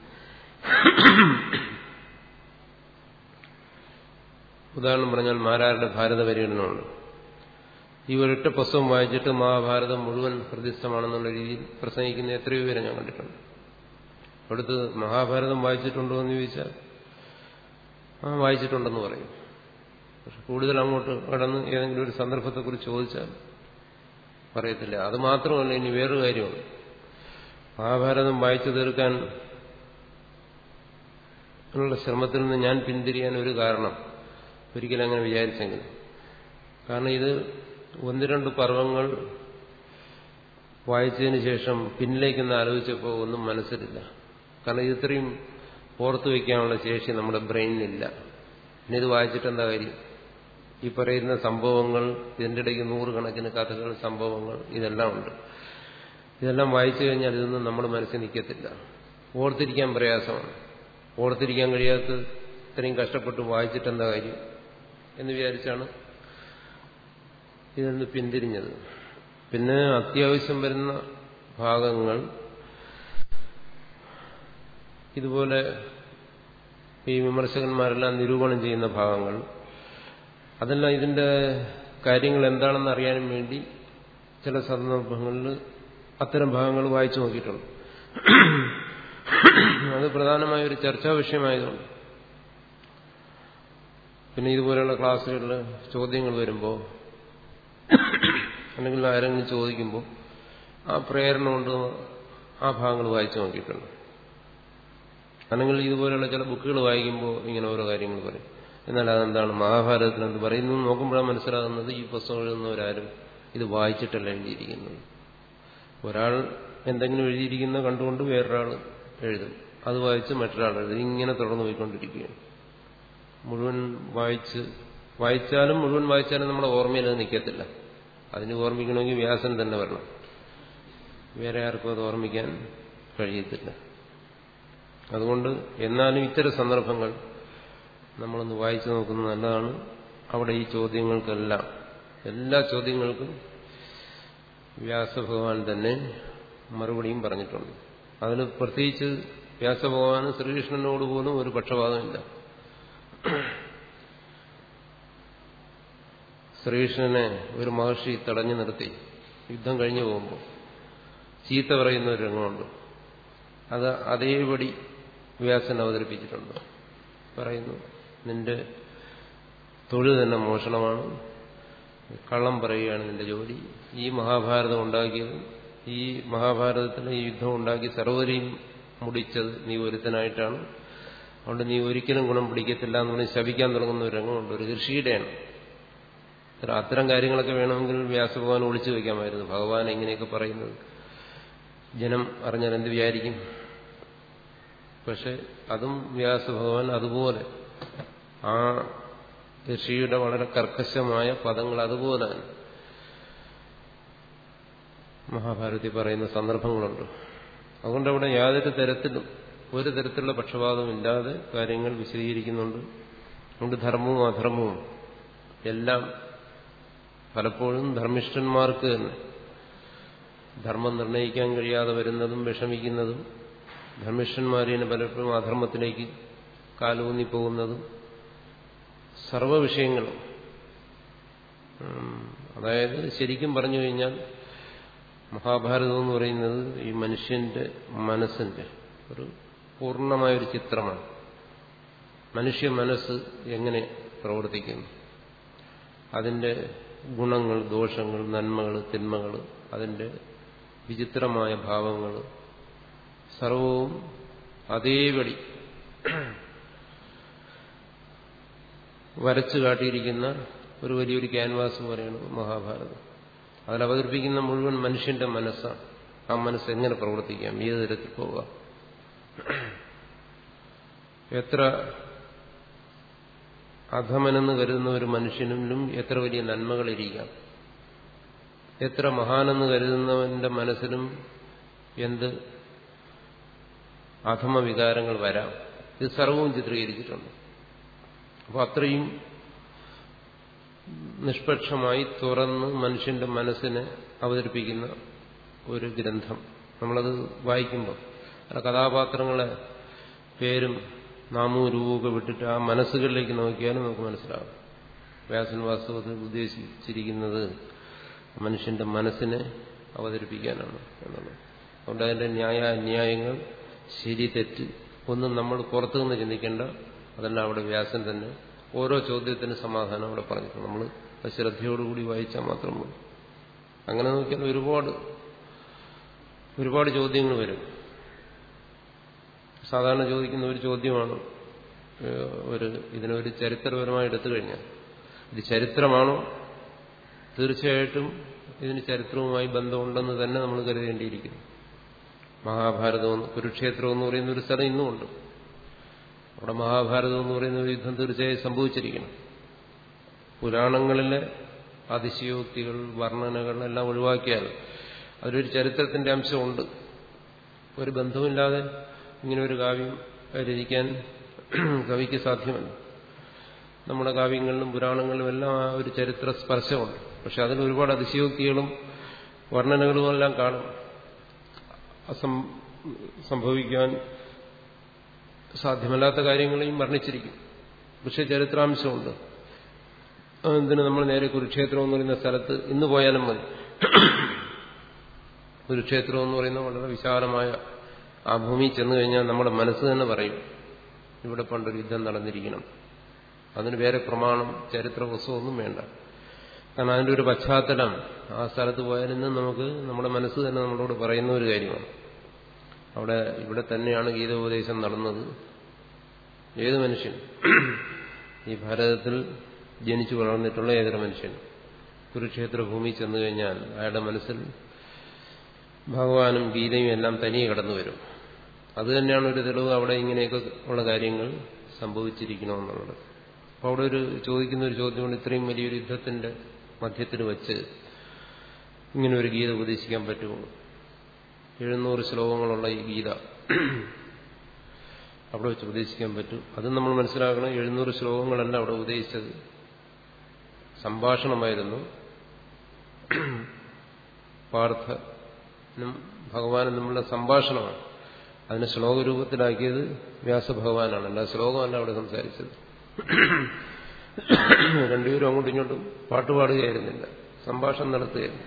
ഉദാഹരണം പറഞ്ഞാൽ മാരാരുടെ ഭാരത പര്യടനമുണ്ട് ഈ ഒരൊറ്റ പുസ്തകം വായിച്ചിട്ട് മഹാഭാരതം മുഴുവൻ ഹൃദയസ്ഥമാണെന്നുള്ള രീതിയിൽ പ്രസംഗിക്കുന്ന എത്രയോ പേരെ ഞാൻ കണ്ടിട്ടുണ്ട് അടുത്ത് മഹാഭാരതം വായിച്ചിട്ടുണ്ടോ എന്ന് ചോദിച്ചാൽ ആ വായിച്ചിട്ടുണ്ടെന്ന് പറയും പക്ഷെ കൂടുതൽ അങ്ങോട്ട് കടന്ന് ഏതെങ്കിലും ഒരു സന്ദർഭത്തെക്കുറിച്ച് ചോദിച്ചാൽ പറയത്തില്ല അത് മാത്രമല്ല ഇനി വേറൊരു കാര്യമാണ് മഹാഭാരതം വായിച്ചു തീർക്കാൻ ഉള്ള ശ്രമത്തിൽ നിന്ന് ഞാൻ പിന്തിരിയാൻ ഒരു കാരണം ഒരിക്കലും അങ്ങനെ വിചാരിച്ചെങ്കിൽ കാരണം ഇത് ഒന്ന് രണ്ട് പർവ്വങ്ങൾ വായിച്ചതിന് ശേഷം പിന്നിലേക്കൊന്ന് ആലോചിച്ചപ്പോൾ ഒന്നും മനസ്സിലില്ല കാരണം ഇത് ഇത്രയും ഓർത്തു വയ്ക്കാനുള്ള ശേഷി നമ്മുടെ ബ്രെയിനിലില്ല ഇനി ഇത് വായിച്ചിട്ട് എന്താ കാര്യം ഈ പറയുന്ന സംഭവങ്ങൾ ഇതിൻ്റെ ഇടയ്ക്ക് നൂറുകണക്കിന് കഥകൾ സംഭവങ്ങൾ ഇതെല്ലാം ഉണ്ട് ഇതെല്ലാം വായിച്ചു കഴിഞ്ഞാൽ ഇതൊന്നും നമ്മുടെ മനസ്സിൽ നിൽക്കത്തില്ല ഓർത്തിരിക്കാൻ പ്രയാസമാണ് ഓർത്തിരിക്കാൻ കഴിയാത്ത ഇത്രയും കഷ്ടപ്പെട്ട് വായിച്ചിട്ട് എന്താ കാര്യം എന്ന് വിചാരിച്ചാണ് ഇതിൽ നിന്ന് പിന്തിരിഞ്ഞത് പിന്നെ അത്യാവശ്യം വരുന്ന ഭാഗങ്ങൾ ഇതുപോലെ ഈ വിമർശകന്മാരെല്ലാം നിരൂപണം ചെയ്യുന്ന ഭാഗങ്ങൾ അതെല്ലാം ഇതിന്റെ കാര്യങ്ങൾ എന്താണെന്ന് അറിയാനും വേണ്ടി ചില സന്ദർഭങ്ങളിൽ അത്തരം ഭാഗങ്ങൾ വായിച്ചു നോക്കിയിട്ടുണ്ട് അത് പ്രധാനമായ ഒരു ചർച്ചാ വിഷയമായതുകൊണ്ട് പിന്നെ ഇതുപോലെയുള്ള ക്ലാസ്സുകളിൽ ചോദ്യങ്ങൾ വരുമ്പോൾ അല്ലെങ്കിൽ ആരെങ്കിലും ചോദിക്കുമ്പോൾ ആ പ്രേരണ കൊണ്ട് ആ ഭാഗങ്ങൾ വായിച്ചു നോക്കിയിട്ടുണ്ട് അല്ലെങ്കിൽ ഇതുപോലെയുള്ള ചില ബുക്കുകൾ വായിക്കുമ്പോൾ ഇങ്ങനെ ഓരോ കാര്യങ്ങൾ പറയും എന്നാൽ അതെന്താണ് മഹാഭാരതത്തിൽ എന്ത് പറയുന്നു നോക്കുമ്പോഴാണ് മനസ്സിലാകുന്നത് ഈ പുസ്തകം എഴുതുന്നവരാരും ഇത് വായിച്ചിട്ടല്ല എഴുതിയിരിക്കുന്നത് ഒരാൾ എന്തെങ്കിലും എഴുതിയിരിക്കുന്ന കണ്ടുകൊണ്ട് വേറൊരാൾ എഴുതും അത് വായിച്ച് മറ്റൊരാൾ എഴുതും ഇങ്ങനെ തുടർന്ന് പോയിക്കൊണ്ടിരിക്കുകയാണ് മുഴുവൻ വായിച്ച് വായിച്ചാലും മുഴുവൻ വായിച്ചാലും നമ്മുടെ ഓർമ്മയിൽ അത് നിൽക്കത്തില്ല അതിന് ഓർമ്മിക്കണമെങ്കിൽ വ്യാസൻ തന്നെ വരണം വേറെ ആർക്കും അത് ഓർമ്മിക്കാൻ കഴിയത്തില്ല അതുകൊണ്ട് എന്നാലും ഇത്തരം സന്ദർഭങ്ങൾ നമ്മളൊന്ന് വായിച്ചു നോക്കുന്നത് നല്ലതാണ് അവിടെ ഈ ചോദ്യങ്ങൾക്കെല്ലാം എല്ലാ ചോദ്യങ്ങൾക്കും വ്യാസഭഗവാൻ തന്നെ മറുപടിയും പറഞ്ഞിട്ടുണ്ട് അതിന് പ്രത്യേകിച്ച് വ്യാസഭഗവാന് ശ്രീകൃഷ്ണനോട് പോലും ഒരു പക്ഷപാതമില്ല ശ്രീകൃഷ്ണനെ ഒരു മഹർഷി തടഞ്ഞു നിർത്തി യുദ്ധം കഴിഞ്ഞു പോകുമ്പോൾ ചീത്ത പറയുന്ന ഒരു രംഗമുണ്ട് അത് അതേപടി വ്യാസൻ അവതരിപ്പിച്ചിട്ടുണ്ട് പറയുന്നു നിന്റെ തൊഴിൽ തന്നെ മോഷണമാണ് കള്ളം പറയുകയാണ് നിന്റെ ജോലി ഈ മഹാഭാരതം ഉണ്ടാക്കിയത് ഈ മഹാഭാരതത്തിലെ ഈ യുദ്ധം ഉണ്ടാക്കി സർവരെയും മുടിച്ചത് നീ ഒരുത്തനായിട്ടാണ് അതുകൊണ്ട് നീ ഒരിക്കലും ഗുണം പിടിക്കത്തില്ല എന്ന് പറഞ്ഞ് ശപിക്കാൻ തുടങ്ങുന്ന ഒരു രംഗമുണ്ട് ഒരു ഋഷിയുടെയാണ് അത്തരം കാര്യങ്ങളൊക്കെ വേണമെങ്കിൽ വ്യാസഭഗവാൻ ഒളിച്ചു വയ്ക്കാമായിരുന്നു ഭഗവാൻ എങ്ങനെയൊക്കെ പറയുന്നത് ജനം അറിഞ്ഞാൽ എന്ത് വിചാരിക്കും പക്ഷെ അതും വ്യാസഭഗവാൻ അതുപോലെ ആ ഋഷിയുടെ വളരെ കർക്കശമായ പദങ്ങൾ അതുപോലെ മഹാഭാരതി പറയുന്ന സന്ദർഭങ്ങളുണ്ട് അതുകൊണ്ട് അവിടെ യാതൊരു തരത്തിലും ഒരു തരത്തിലുള്ള പക്ഷപാതവും ഇല്ലാതെ കാര്യങ്ങൾ വിശദീകരിക്കുന്നുണ്ട് അതുകൊണ്ട് ധർമ്മവും അധർമ്മവും എല്ലാം പലപ്പോഴും ധർമ്മിഷ്ഠന്മാർക്ക് തന്നെ ധർമ്മം നിർണ്ണയിക്കാൻ കഴിയാതെ വരുന്നതും വിഷമിക്കുന്നതും ധർമ്മിഷ്ഠന്മാരെ പലപ്പോഴും അധർമ്മത്തിലേക്ക് കാലൂന്നി പോകുന്നതും സർവ വിഷയങ്ങളും അതായത് ശരിക്കും പറഞ്ഞു കഴിഞ്ഞാൽ മഹാഭാരതം എന്ന് പറയുന്നത് ഈ മനുഷ്യന്റെ മനസ്സിന്റെ ഒരു പൂർണ്ണമായൊരു ചിത്രമാണ് മനുഷ്യ മനസ്സ് എങ്ങനെ പ്രവർത്തിക്കുന്നു അതിന്റെ ഗുണങ്ങൾ ദോഷങ്ങൾ നന്മകൾ തിന്മകൾ അതിന്റെ വിചിത്രമായ ഭാവങ്ങൾ സർവവും അതേപടി വരച്ചു കാട്ടിയിരിക്കുന്ന ഒരു വലിയൊരു ക്യാൻവാസ് പോലെയാണ് മഹാഭാരതം അതിൽ അവതരിപ്പിക്കുന്ന മുഴുവൻ മനുഷ്യന്റെ മനസ്സാണ് ആ മനസ്സ് എങ്ങനെ പ്രവർത്തിക്കാം ഏത് തരത്തിൽ പോകാം എത്ര അധമനെന്ന് കരുതുന്ന ഒരു മനുഷ്യനിലും എത്ര വലിയ നന്മകളിരിക്കാം എത്ര മഹാനെന്ന് കരുതുന്നവന്റെ മനസ്സിലും എന്ത് അധമവികാരങ്ങൾ വരാം ഇത് സർവവും ചിത്രീകരിച്ചിട്ടുണ്ട് അപ്പോൾ അത്രയും നിഷ്പക്ഷമായി തുറന്ന് മനുഷ്യന്റെ മനസ്സിനെ അവതരിപ്പിക്കുന്ന ഒരു ഗ്രന്ഥം നമ്മളത് വായിക്കുമ്പോൾ ആ കഥാപാത്രങ്ങളെ പേരും നാമവും രൂപമൊക്കെ വിട്ടിട്ട് ആ മനസ്സുകളിലേക്ക് നോക്കിയാലും നമുക്ക് മനസ്സിലാവും വ്യാസൻ വാസ്തവത്തിൽ ഉദ്ദേശിച്ചിരിക്കുന്നത് മനുഷ്യന്റെ മനസ്സിനെ അവതരിപ്പിക്കാനാണ് എന്നുള്ളത് അതുകൊണ്ട് അതിന്റെ ന്യായ അന്യായങ്ങൾ ശരി തെറ്റ് ഒന്നും നമ്മൾ പുറത്തുനിന്ന് ചിന്തിക്കേണ്ട അതെല്ലാം അവിടെ വ്യാസൻ തന്നെ ഓരോ ചോദ്യത്തിന് സമാധാനം അവിടെ പറഞ്ഞിട്ടുണ്ട് നമ്മൾ ശ്രദ്ധയോടുകൂടി വായിച്ചാൽ മാത്രം മതി അങ്ങനെ നോക്കിയാൽ ഒരുപാട് ഒരുപാട് ചോദ്യങ്ങൾ വരും സാധാരണ ചോദിക്കുന്ന ഒരു ചോദ്യമാണ് ഒരു ഇതിനൊരു ചരിത്രപരമായി എടുത്തു കഴിഞ്ഞാൽ ഇത് ചരിത്രമാണോ തീർച്ചയായിട്ടും ഇതിന് ചരിത്രവുമായി ബന്ധമുണ്ടെന്ന് തന്നെ നമ്മൾ കരുതേണ്ടിയിരിക്കുന്നു മഹാഭാരതം കുരുക്ഷേത്രം എന്ന് പറയുന്ന ഒരു സ്ഥലം ഇന്നുമുണ്ട് അവിടെ മഹാഭാരതം എന്ന് പറയുന്ന ഒരു യുദ്ധം തീർച്ചയായും സംഭവിച്ചിരിക്കണം പുരാണങ്ങളിലെ അതിശയോക്തികൾ വർണ്ണനകൾ എല്ലാം ഒഴിവാക്കിയാൽ അതിലൊരു ചരിത്രത്തിന്റെ അംശമുണ്ട് ഒരു ബന്ധവുമില്ലാതെ ഇങ്ങനെ ഒരു കാവ്യം രചിക്കാൻ കവിക്ക് സാധ്യമല്ല നമ്മുടെ കാവ്യങ്ങളിലും പുരാണങ്ങളിലും എല്ലാം ആ ഒരു ചരിത്ര സ്പർശമുണ്ട് പക്ഷെ അതിൽ ഒരുപാട് അതിശയോക്തികളും വർണ്ണനകളും എല്ലാം കാണും അസം സംഭവിക്കാൻ സാധ്യമല്ലാത്ത കാര്യങ്ങളെയും വർണ്ണിച്ചിരിക്കും പക്ഷെ ചരിത്രാംശമുണ്ട് എന്തിനു നമ്മൾ നേരെ കുരുക്ഷേത്രം എന്ന് പറയുന്ന സ്ഥലത്ത് ഇന്ന് പോയാലും മതി കുരുക്ഷേത്രം എന്ന് പറയുന്ന വളരെ വിശാലമായ ആ ഭൂമി ചെന്നു കഴിഞ്ഞാൽ നമ്മുടെ മനസ്സ് തന്നെ പറയും ഇവിടെ പണ്ടൊരു യുദ്ധം നടന്നിരിക്കണം അതിന് വേറെ പ്രമാണം ചരിത്ര പുസ്തകമൊന്നും വേണ്ട കാരണം അതിൻ്റെ ഒരു പശ്ചാത്തലം ആ സ്ഥലത്ത് പോയാലും നമുക്ക് നമ്മുടെ മനസ്സ് തന്നെ നമ്മളോട് പറയുന്ന ഒരു കാര്യമാണ് അവിടെ ഇവിടെ തന്നെയാണ് ഗീതോപദേശം നടന്നത് ഏത് മനുഷ്യൻ ഈ ഭാരതത്തിൽ ജനിച്ചു വളർന്നിട്ടുള്ള ഏതൊരു മനുഷ്യൻ കുരുക്ഷേത്ര ഭൂമി ചെന്നു കഴിഞ്ഞാൽ അയാളുടെ മനസ്സിൽ ഭഗവാനും ഗീതയും എല്ലാം തനിയെ കടന്നു വരും അത് തന്നെയാണ് ഒരു തെളിവ് അവിടെ ഇങ്ങനെയൊക്കെ ഉള്ള കാര്യങ്ങൾ സംഭവിച്ചിരിക്കണമെന്നുള്ളത് അപ്പോൾ അവിടെ ഒരു ചോദിക്കുന്ന ഒരു ചോദ്യമുണ്ട് ഇത്രയും വലിയൊരു യുദ്ധത്തിന്റെ മധ്യത്തിൽ വെച്ച് ഇങ്ങനെ ഒരു ഗീത ഉപദേശിക്കാൻ പറ്റുമോ എഴുന്നൂറ് ശ്ലോകങ്ങളുള്ള ഈ ഗീത അവിടെ വെച്ച് ഉപദേശിക്കാൻ പറ്റും അത് നമ്മൾ മനസ്സിലാക്കണം എഴുന്നൂറ് ശ്ലോകങ്ങളല്ല അവിടെ ഉപദേശിച്ചത് സംഭാഷണമായിരുന്നു പാർത്ഥനും ഭഗവാനും തമ്മിലുള്ള സംഭാഷണമാണ് അതിനെ ശ്ലോകരൂപത്തിലാക്കിയത് വ്യാസഭഗവാനാണ് അല്ല ശ്ലോകമല്ല അവിടെ സംസാരിച്ചത് രണ്ടുപേരും അങ്ങോട്ടും ഇങ്ങോട്ടും പാട്ടുപാടുകയായിരുന്നില്ല സംഭാഷണം നടത്തുകയായിരുന്നു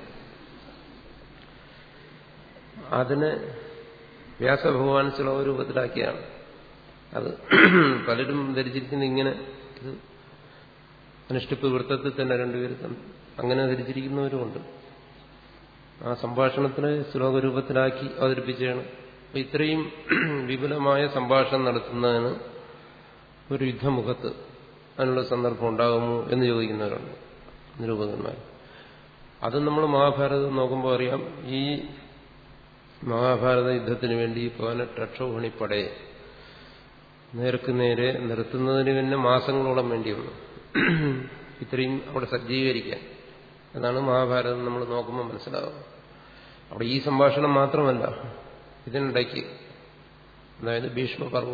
അതിനെ വ്യാസഭഗവാൻ ശ്ലോകരൂപത്തിലാക്കിയാണ് അത് പലരും ധരിച്ചിരിക്കുന്ന ഇങ്ങനെ ഇത് അനുഷ്ഠിപ്പ് വൃത്തത്തിൽ തന്നെ രണ്ടുപേരും അങ്ങനെ ധരിച്ചിരിക്കുന്നവരുമുണ്ട് ആ സംഭാഷണത്തിനെ ശ്ലോകരൂപത്തിലാക്കി അവതരിപ്പിച്ചാണ് അപ്പൊ ഇത്രയും വിപുലമായ സംഭാഷണം നടത്തുന്നതിന് ഒരു യുദ്ധമുഖത്ത് അതിനുള്ള സന്ദർഭം ഉണ്ടാകുമോ എന്ന് ചോദിക്കുന്നവരുണ്ട് നിരൂപകന്മാർ അത് നമ്മൾ മഹാഭാരതം നോക്കുമ്പോൾ അറിയാം ഈ മഹാഭാരത യുദ്ധത്തിന് വേണ്ടി പതിനെട്ട് അക്ഷോഭണിപ്പടയെ നേർക്ക് നേരെ നിർത്തുന്നതിന് തന്നെ മാസങ്ങളോളം വേണ്ടി വന്നു ഇത്രയും അവിടെ സജ്ജീകരിക്കാൻ അതാണ് മഹാഭാരതം നമ്മൾ നോക്കുമ്പോൾ മനസ്സിലാവുക അവിടെ ഈ സംഭാഷണം മാത്രമല്ല ഇതിനിടയ്ക്ക് അതായത് ഭീഷ്മപർവം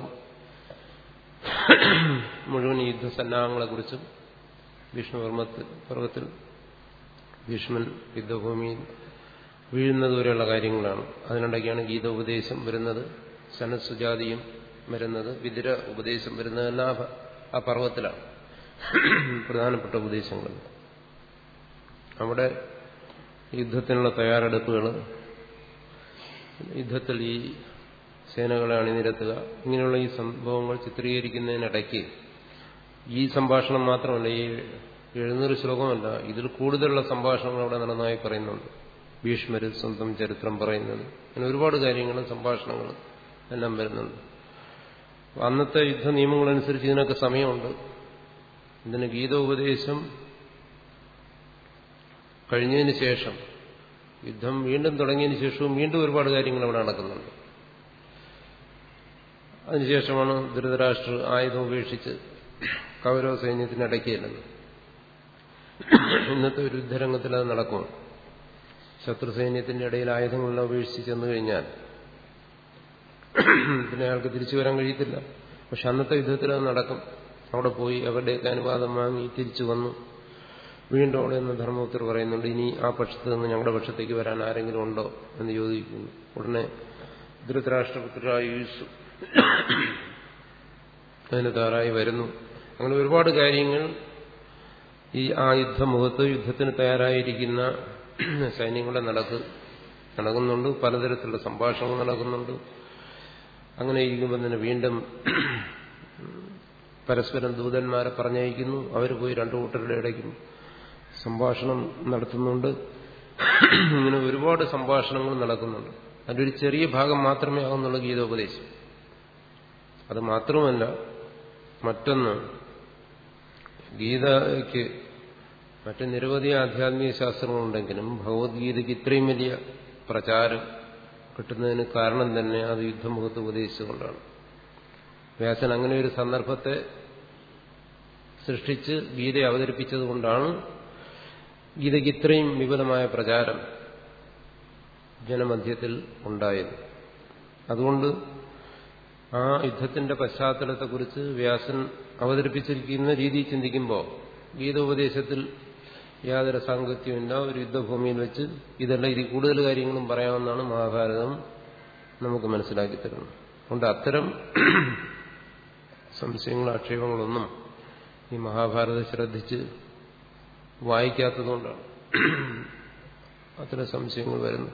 മുഴുവൻ യുദ്ധസന്നാഹങ്ങളെക്കുറിച്ചും ഭീഷ്മപർവത്തിൽ പർവത്തിൽ ഭീഷ്മൻ യുദ്ധഭൂമിയിൽ വീഴുന്നതുവരെയുള്ള കാര്യങ്ങളാണ് അതിനിടയ്ക്കാണ് ഗീത ഉപദേശം വരുന്നത് സനസുജാതിയും വരുന്നത് വിതിര ഉപദേശം വരുന്നതെല്ലാം ആ പർവ്വത്തിലാണ് പ്രധാനപ്പെട്ട ഉപദേശങ്ങൾ അവിടെ യുദ്ധത്തിനുള്ള തയ്യാറെടുപ്പുകൾ യുദ്ധത്തിൽ ഈ സേനകളെ അണിനിരത്തുക ഇങ്ങനെയുള്ള ഈ സംഭവങ്ങൾ ചിത്രീകരിക്കുന്നതിനിടയ്ക്ക് ഈ സംഭാഷണം മാത്രമല്ല ഈ എഴുന്നൂറ് ശ്ലോകമല്ല ഇതിൽ കൂടുതലുള്ള സംഭാഷണങ്ങൾ അവിടെ നടന്നതായി പറയുന്നുണ്ട് ഭീഷ്മര് സ്വന്തം ചരിത്രം പറയുന്നത് അങ്ങനെ ഒരുപാട് കാര്യങ്ങളും സംഭാഷണങ്ങളും എല്ലാം വരുന്നുണ്ട് അന്നത്തെ യുദ്ധ നിയമങ്ങളനുസരിച്ച് ഇതിനൊക്കെ സമയമുണ്ട് ഇതിന് ഗീതോപദേശം കഴിഞ്ഞതിന് ശേഷം യുദ്ധം വീണ്ടും തുടങ്ങിയതിന് ശേഷവും വീണ്ടും ഒരുപാട് കാര്യങ്ങൾ അവിടെ നടക്കുന്നുണ്ട് അതിനുശേഷമാണ് ധൃതരാഷ്ട്ര ആയുധം ഉപേക്ഷിച്ച് കൗരവ സൈന്യത്തിനടക്കിയല്ലെന്ന് ഇന്നത്തെ ഒരു യുദ്ധരംഗത്തിൽ അത് നടക്കും ശത്രു സൈന്യത്തിന്റെ ഇടയിൽ ആയുധങ്ങളെല്ലാം ഉപേക്ഷിച്ച് ചെന്നു കഴിഞ്ഞാൽ പിന്നെ അയാൾക്ക് തിരിച്ചു വരാൻ കഴിയത്തില്ല പക്ഷെ അന്നത്തെ യുദ്ധത്തിൽ അത് നടക്കും അവിടെ പോയി അവരുടെയൊക്കെ അനുവാദം വാങ്ങി തിരിച്ചു വന്നു വീണ്ടും അവിടെ നിന്ന് ധർമ്മപുത്ര പറയുന്നുണ്ട് ഇനി ആ പക്ഷത്ത് നിന്ന് ഞങ്ങളുടെ പക്ഷത്തേക്ക് വരാൻ ആരെങ്കിലും ഉണ്ടോ എന്ന് ചോദിക്കുന്നു ഉടനെ ധൃതരാഷ്ട്രപുത്രായ യൂസു അതിന് തയ്യാറായി വരുന്നു അങ്ങനെ ഒരുപാട് കാര്യങ്ങൾ ഈ ആ യുദ്ധമുഖത്ത് യുദ്ധത്തിന് തയ്യാറായിരിക്കുന്ന സൈന്യങ്ങളുടെ നടക്ക് നടക്കുന്നുണ്ട് പലതരത്തിലുള്ള സംഭാഷണങ്ങൾ നടക്കുന്നുണ്ട് അങ്ങനെ ഇരിക്കുമ്പോൾ തന്നെ വീണ്ടും പരസ്പരം ദൂതന്മാരെ പറഞ്ഞയക്കുന്നു അവർ പോയി രണ്ടു കൂട്ടരുടെ ഇടയ്ക്കും സംഭാഷണം നടത്തുന്നുണ്ട് ഇങ്ങനെ ഒരുപാട് സംഭാഷണങ്ങൾ നടക്കുന്നുണ്ട് അതിൻ്റെ ഒരു ചെറിയ ഭാഗം മാത്രമേ ആകുന്നുള്ളൂ ഗീതോപദേശം അത് മാത്രമല്ല മറ്റൊന്ന് ഗീതയ്ക്ക് മറ്റ് നിരവധി ആധ്യാത്മിക ശാസ്ത്രങ്ങളുണ്ടെങ്കിലും ഭഗവത്ഗീതയ്ക്ക് ഇത്രയും വലിയ പ്രചാരം കിട്ടുന്നതിന് കാരണം തന്നെ അത് യുദ്ധമുഖത്ത് ഉപദേശിച്ചുകൊണ്ടാണ് വ്യാസൻ അങ്ങനെ ഒരു സന്ദർഭത്തെ സൃഷ്ടിച്ച് ഗീതയെ അവതരിപ്പിച്ചതുകൊണ്ടാണ് ഗീതയ്ക്ക് ഇത്രയും വിപുലമായ പ്രചാരം ജനമധ്യത്തിൽ ഉണ്ടായത് അതുകൊണ്ട് ആ യുദ്ധത്തിന്റെ പശ്ചാത്തലത്തെക്കുറിച്ച് വ്യാസൻ അവതരിപ്പിച്ചിരിക്കുന്ന രീതി ചിന്തിക്കുമ്പോൾ ഗീതോപദേശത്തിൽ യാതൊരു സാങ്കത്യമില്ല ഒരു യുദ്ധഭൂമിയിൽ വെച്ച് ഇതെല്ലാം ഇതിൽ കൂടുതൽ കാര്യങ്ങളും പറയാമെന്നാണ് മഹാഭാരതം നമുക്ക് മനസ്സിലാക്കി തരുന്നത് അതുകൊണ്ട് അത്തരം സംശയങ്ങളും ആക്ഷേപങ്ങളൊന്നും ഈ മഹാഭാരതം ശ്രദ്ധിച്ച് വായിക്കാത്തതുകൊണ്ടാണ് അത്തരം സംശയങ്ങൾ വരുന്നത്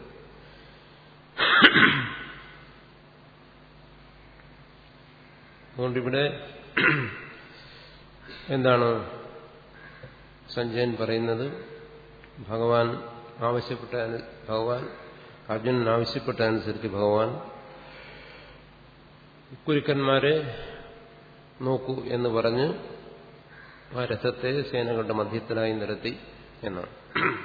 അതുകൊണ്ടിവിടെ എന്താണ് സഞ്ജയൻ പറയുന്നത് ഭഗവാൻ ആവശ്യപ്പെട്ട ഭഗവാൻ അർജുനൻ ആവശ്യപ്പെട്ടതനുസരിച്ച് ഭഗവാൻ കുരുക്കന്മാരെ നോക്കൂ എന്ന് പറഞ്ഞ് ആ രഥത്തെ സേനകളുടെ മധ്യത്തിലായി നിരത്തി എന്നാണ്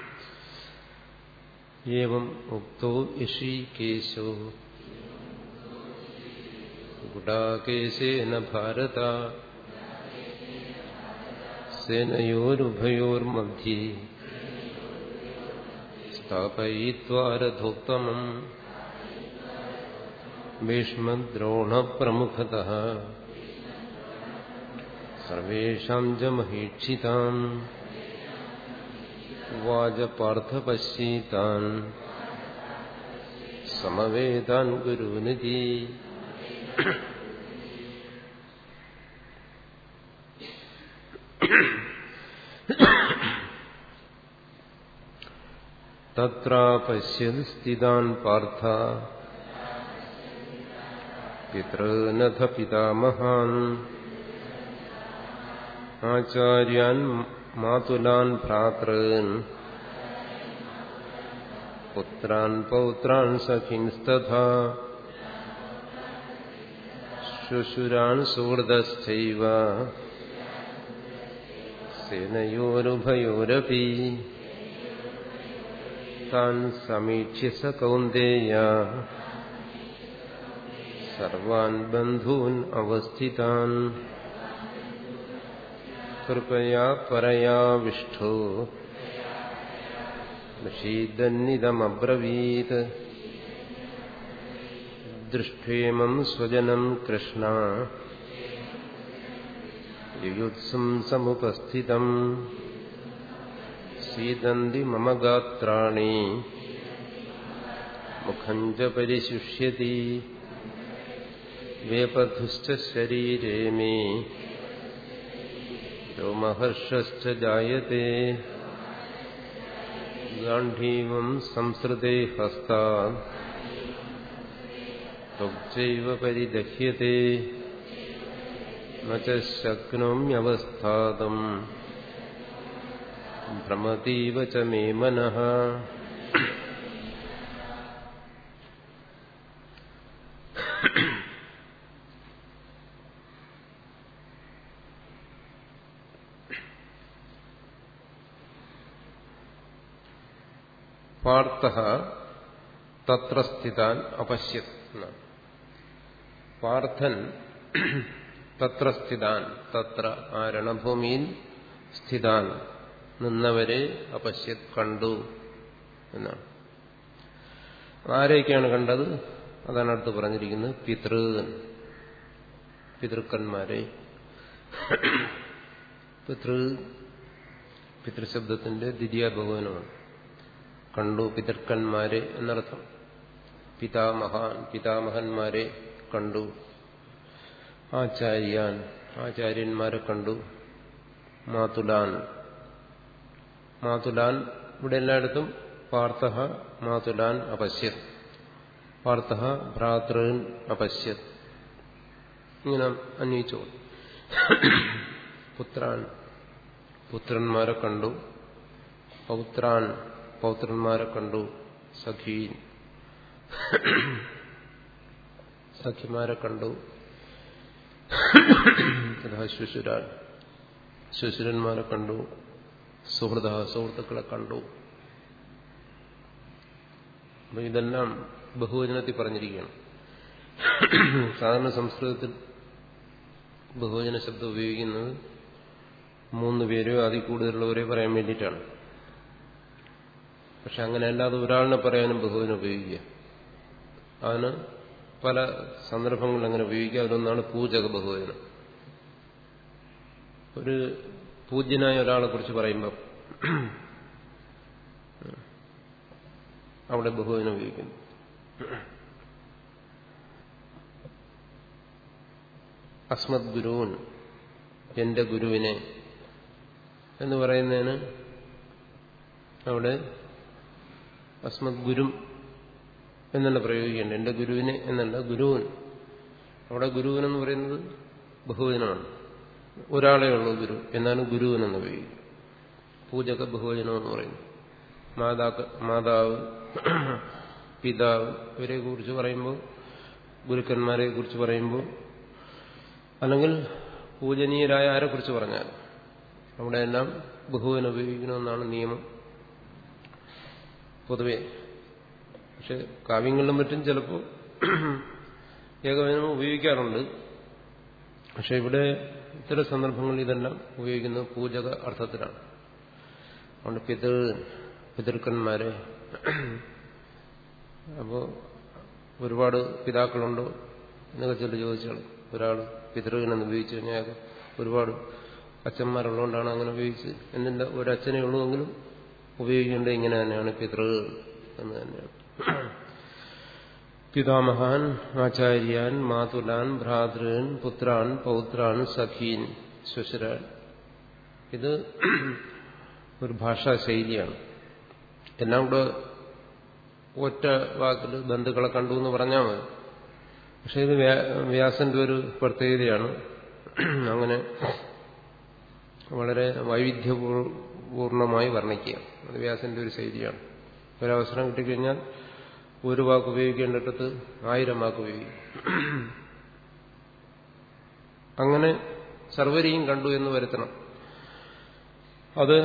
ഏവം ഉക്തോ യഷീകേശോ ഗുഡാകേശേന ഭാരത സേനയോരുഭയോർമധ്യേ സ്ഥാപയിത്വാരഥോത്തമം ഭീഷ്മദ്രോണപ്രമുഖത സർവേഷാം ച മഹീക്ഷിതാൻ ഉവാച പാർത്ഥ പശ്യീതാൻ സമവേതാൻ ഗുരുനിധി തത്ര പശ്യത് സ്ഥിതാൻ പാർത്ഥ പിതൃനഥ പിതാമഹാൻ ആചാര്യാൻ മാതുലാൻ ഭ്രാതൃൻ പുത്രാൻ പൗത്രാൻ സഖിൻസ്തഥാ ശുശുരാൻ സുഹൃദശ്ചൈവ സേനയോരുഭയോരപി താൻ സമീക്ഷ്യ സ കൗന്ദേയ സർവാൻ ബന്ധൂൻ അവസ്ഥിതാൻ കൃപയാ പരയാ വിഷ്ഠോ നിഷീദന്നിതമബ്രവീത് ദൃഷ്ട്വേമം സ്വജനം കൃഷ്ണ യുയുത്സും സമുപസ്ഥിതം സീദന്തി മമ ഗാത്രാണി മുഖം ച പരിശുഷ്യതി വേപധുശ്ച ശരീരേ മേ രോമഹർഷശ്ച ജായത്തെ ഗാന്ധീവം സംസൃതേ ഹസ്താ ത്വക്ചൈവ പരിദഹ്യത്തെ ന ച ശക്നോമ്യവസ്ഥാതം ഭ്രമതീവ ച മേ മനഃ പാർത്ഥ തത്ര സ്ഥിതാൻ അപശ്യത് പാർത്ഥൻ തത്ര സ്ഥിതാൻ തത്ര ആ രണഭൂമിയിൽ സ്ഥിതാൻ നിന്നവരെ അപശ്യത് കണ്ടു എന്നാണ് ആരെയൊക്കെയാണ് കണ്ടത് അതാണ് അടുത്ത് പറഞ്ഞിരിക്കുന്നത് പിതൃൻ പിതൃക്കന്മാരെ പിതൃ പിതൃശബ്ദത്തിന്റെ ദ്വിതീയ ബഹുവനമാണ് കണ്ടു പിതൃക്കന്മാരെ എന്നർത്ഥം പിതാമഹാൻ പിതാമഹന്മാരെ കണ്ടു ആചാര്യാൻ ആചാര്യന്മാരെ കണ്ടു മാതുലാൻ മാതുലാൻ ഇവിടെ എല്ലായിടത്തും പാർത്ഥ മാതുലാൻ അപശ്യത് പാർത്ഥ ഭ്രാതൃൻ അപശ്യത് ഇങ്ങനെ അന്വയിച്ചു പുത്രാൻ പുത്രന്മാരെ കണ്ടു പൗത്രാൻ പൗത്രന്മാരെ കണ്ടു സഖീൻ സഖിമാരെ കണ്ടു ശുശുരാൻ ശുശുരന്മാരെ കണ്ടു സുഹൃത സുഹൃത്തുക്കളെ കണ്ടു അപ്പൊ ഇതെല്ലാം ബഹുവചനത്തിൽ പറഞ്ഞിരിക്കുകയാണ് സാധാരണ സംസ്കൃതത്തിൽ ബഹുവചന ശബ്ദം ഉപയോഗിക്കുന്നത് മൂന്ന് പേരോ അതിൽ കൂടുതലുള്ളവരെ പറയാൻ വേണ്ടിയിട്ടാണ് പക്ഷെ അങ്ങനെ അല്ലാതെ ഒരാളിനെ പറയാനും ബഹുവിനെ ഉപയോഗിക്കുക അതിന് പല സന്ദർഭങ്ങളിൽ അങ്ങനെ ഉപയോഗിക്കുക അതിലൊന്നാണ് പൂജക ബഹുവചനം ഒരു പൂജ്യനായ ഒരാളെ കുറിച്ച് പറയുമ്പോൾ അവിടെ ബഹുവചനം ഉപയോഗിക്കുന്നു അസ്മത് ഗുരുവൻ എന്റെ ഗുരുവിനെ എന്ന് പറയുന്നതിന് അവിടെ അസ്മത് ഗുരും എന്നല്ല പ്രയോഗിക്കേണ്ടത് എന്റെ ഗുരുവിനെ എന്നല്ല ഗുരുവൻ അവിടെ ഗുരുവൻ എന്ന് പറയുന്നത് ബഹുവചനമാണ് ഒരാളേ ഉള്ളൂ ഗുരു എന്നാലും ഗുരുവൻ എന്ന് ഉപയോഗിക്കും പൂജക ബഹുവചനം എന്ന് പറയുന്നു മാതാക്ക മാതാവ് പിതാവ് ഇവരെ കുറിച്ച് പറയുമ്പോൾ ഗുരുക്കന്മാരെ കുറിച്ച് പറയുമ്പോൾ അല്ലെങ്കിൽ പൂജനീയരായ ആരെ കുറിച്ച് പറഞ്ഞാൽ അവിടെ എല്ലാം ബഹുവിന് ഉപയോഗിക്കണമെന്നാണ് നിയമം പൊതുവെ പക്ഷെ കാവ്യങ്ങളിലും മറ്റും ചിലപ്പോൾ ഏകവചനം ഉപയോഗിക്കാറുണ്ട് പക്ഷെ ഇവിടെ ഇത്തരം സന്ദർഭങ്ങളിൽ ഇതെല്ലാം ഉപയോഗിക്കുന്നത് പൂജക അർത്ഥത്തിലാണ് അതുകൊണ്ട് പിതൃ പിതൃക്കന്മാരെ അപ്പോൾ ഒരുപാട് പിതാക്കളുണ്ടോ എന്നൊക്കെ ചില ചോദിച്ചാൽ ഒരാൾ പിതൃകനെന്ന് ഉപയോഗിച്ചു കഴിഞ്ഞാൽ ഒരുപാട് അച്ഛന്മാരുള്ളതുകൊണ്ടാണ് അങ്ങനെ ഉപയോഗിച്ച് എന്നില്ല ഒരച്ഛനേ ഉള്ളുവെങ്കിലും ഉപയോഗിക്കേണ്ടത് ഇങ്ങനെ തന്നെയാണ് പിതൃ എന്ന് തന്നെയാണ് പിതാമഹാൻ ആചാര്യാൻ മാതുലാൻ ഭ്രാതൃൻ പുത്രാൻ പൗത്രാൻ സഖീൻ ശ്വശരാൻ ഇത് ഒരു ഭാഷാ ശൈലിയാണ് എല്ലാം കൂടെ ഒറ്റ വാക്കിൽ ബന്ധുക്കളെ കണ്ടു എന്ന് പറഞ്ഞാൽ മതി പക്ഷെ ഇത് വ്യാസന്റെ ഒരു പ്രത്യേകതയാണ് അങ്ങനെ വളരെ വൈവിധ്യപൂർണമായി വർണ്ണിക്കുക അത് വ്യാസന്റെ ഒരു ശൈലിയാണ് ഒരവസരം കിട്ടിക്കഴിഞ്ഞാൽ ഒരു വാക്ക് ഉപയോഗിക്കേണ്ടിടത്ത് ആയിരം വാക്ക് ഉപയോഗിക്കും അങ്ങനെ സർവരെയും കണ്ടു എന്ന് വരുത്തണം അത്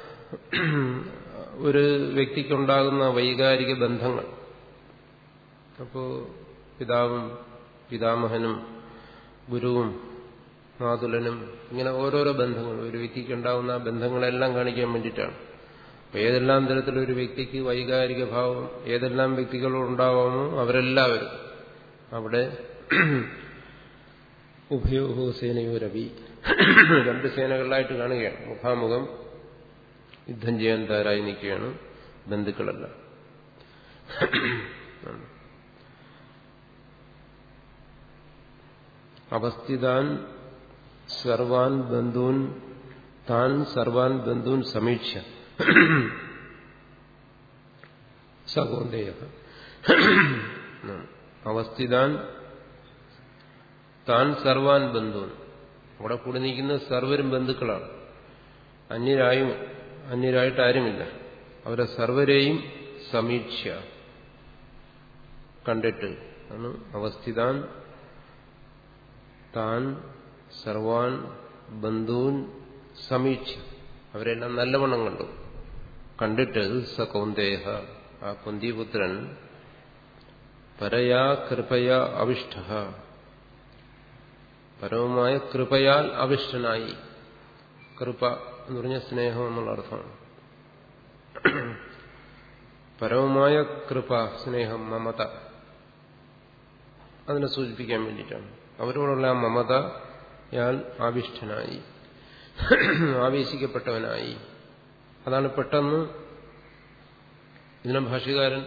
ഒരു വ്യക്തിക്കുണ്ടാകുന്ന വൈകാരിക ബന്ധങ്ങൾ അപ്പോ പിതാവും പിതാമഹനും ഗുരുവും മാതുലനും ഇങ്ങനെ ഓരോരോ ബന്ധങ്ങൾ ഒരു വ്യക്തിക്ക് ഉണ്ടാകുന്ന ബന്ധങ്ങളെല്ലാം കാണിക്കാൻ വേണ്ടിയിട്ടാണ് അപ്പൊ ഏതെല്ലാം തരത്തിലൊരു വ്യക്തിക്ക് വൈകാരിക ഭാവം ഏതെല്ലാം വ്യക്തികളുണ്ടാവാമോ അവരെല്ലാവരും അവിടെ ഉഭയോഹോ സേനയോ രവി രണ്ട് സേനകളിലായിട്ട് കാണുകയാണ് മുഖാമുഖം യുദ്ധം ചെയ്യാൻ തയ്യാറായി നിൽക്കുകയാണ് ബന്ധുക്കളല്ല അവസ്ഥിതാൻ സർവാൻ ബന്ധൂൻ താൻ സർവാൻ ബന്ധൂൻ സമീക്ഷ സകോന്ദേയ അവസ്ഥിതാൻ താൻ സർവാൻ ബന്ധൂൻ അവിടെ കൂടി നിൽക്കുന്ന സർവരും ബന്ധുക്കളാണ് അന്യരായും അന്യരായിട്ട് ആരുമില്ല അവരെ സർവരെയും സമീക്ഷ കണ്ടിട്ട് ആണ് അവസ്ഥിതാൻ താൻ സർവാൻ ബന്ധൂൻ സമീക്ഷ അവരെല്ലാം നല്ലവണ്ണം കണ്ടു കണ്ടിട്ട് സ കൗന്ദേഹ ആ കുന്തിപുത്രൻ പരയാ കൃപയാ അവിഷ്ട പരവുമായ കൃപയാൽ അവിഷ്ടനായി കൃപ എന്ന് പറഞ്ഞ സ്നേഹം എന്നുള്ള അർത്ഥമാണ് പരവുമായ കൃപ സ്നേഹം മമത അതിനെ സൂചിപ്പിക്കാൻ വേണ്ടിയിട്ടാണ് അവരോടുള്ള ആ മമതയാൽ ആവിഷ്ടനായി ആവേശിക്കപ്പെട്ടവനായി അതാണ് പെട്ടെന്ന് ഇതിനെ ഭാഷ്യകാരൻ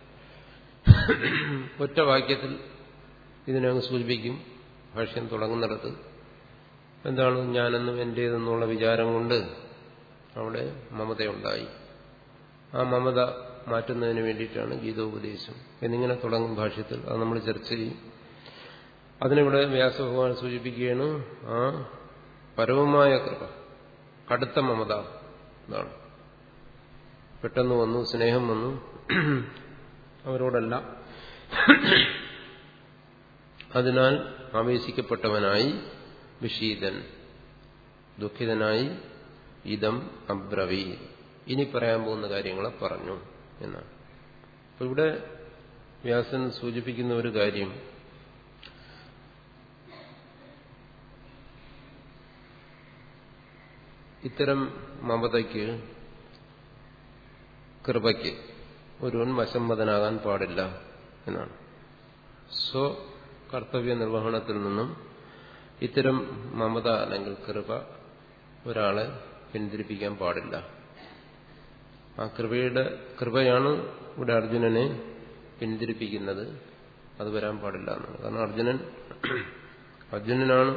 ഒറ്റ വാക്യത്തിൽ ഇതിനെ അങ്ങ് സൂചിപ്പിക്കും ഭാഷ്യം തുടങ്ങുന്നിടത്ത് എന്താണ് ഞാനെന്നും എന്റേതെന്നുള്ള വിചാരം കൊണ്ട് അവിടെ മമതയുണ്ടായി ആ മമത മാറ്റുന്നതിന് വേണ്ടിയിട്ടാണ് ഗീതോപദേശം എന്നിങ്ങനെ തുടങ്ങും ഭാഷ്യത്തിൽ അത് നമ്മൾ ചർച്ച ചെയ്യും അതിനിവിടെ വ്യാസഭഗവാൻ സൂചിപ്പിക്കുകയാണ് ആ പരവുമായ കൃപ കടുത്ത മമത എന്നാണ് പെട്ടെന്ന് വന്നു സ്നേഹം വന്നു അവരോടല്ല അതിനാൽ ആവേശിക്കപ്പെട്ടവനായി വിഷീതൻ ദുഃഖിതനായി ഇതം അബ്രവി ഇനി പറയാൻ പോകുന്ന കാര്യങ്ങളെ പറഞ്ഞു എന്നാണ് അപ്പൊ ഇവിടെ വ്യാസൻ സൂചിപ്പിക്കുന്ന ഒരു കാര്യം ഇത്തരം മമതയ്ക്ക് കൃപയ്ക്ക് ഒരുവൻ വശംവദനാകാൻ പാടില്ല എന്നാണ് സ്വ കർത്തവ്യ നിർവഹണത്തിൽ നിന്നും ഇത്തരം മമത അല്ലെങ്കിൽ കൃപ ഒരാളെ പിന്തിരിപ്പിക്കാൻ പാടില്ല ആ കൃപയുടെ കൃപയാണ് ഇവിടെ അർജുനനെ പിന്തിരിപ്പിക്കുന്നത് അത് വരാൻ പാടില്ല എന്നാണ് കാരണം അർജുനൻ അർജുനനാണ്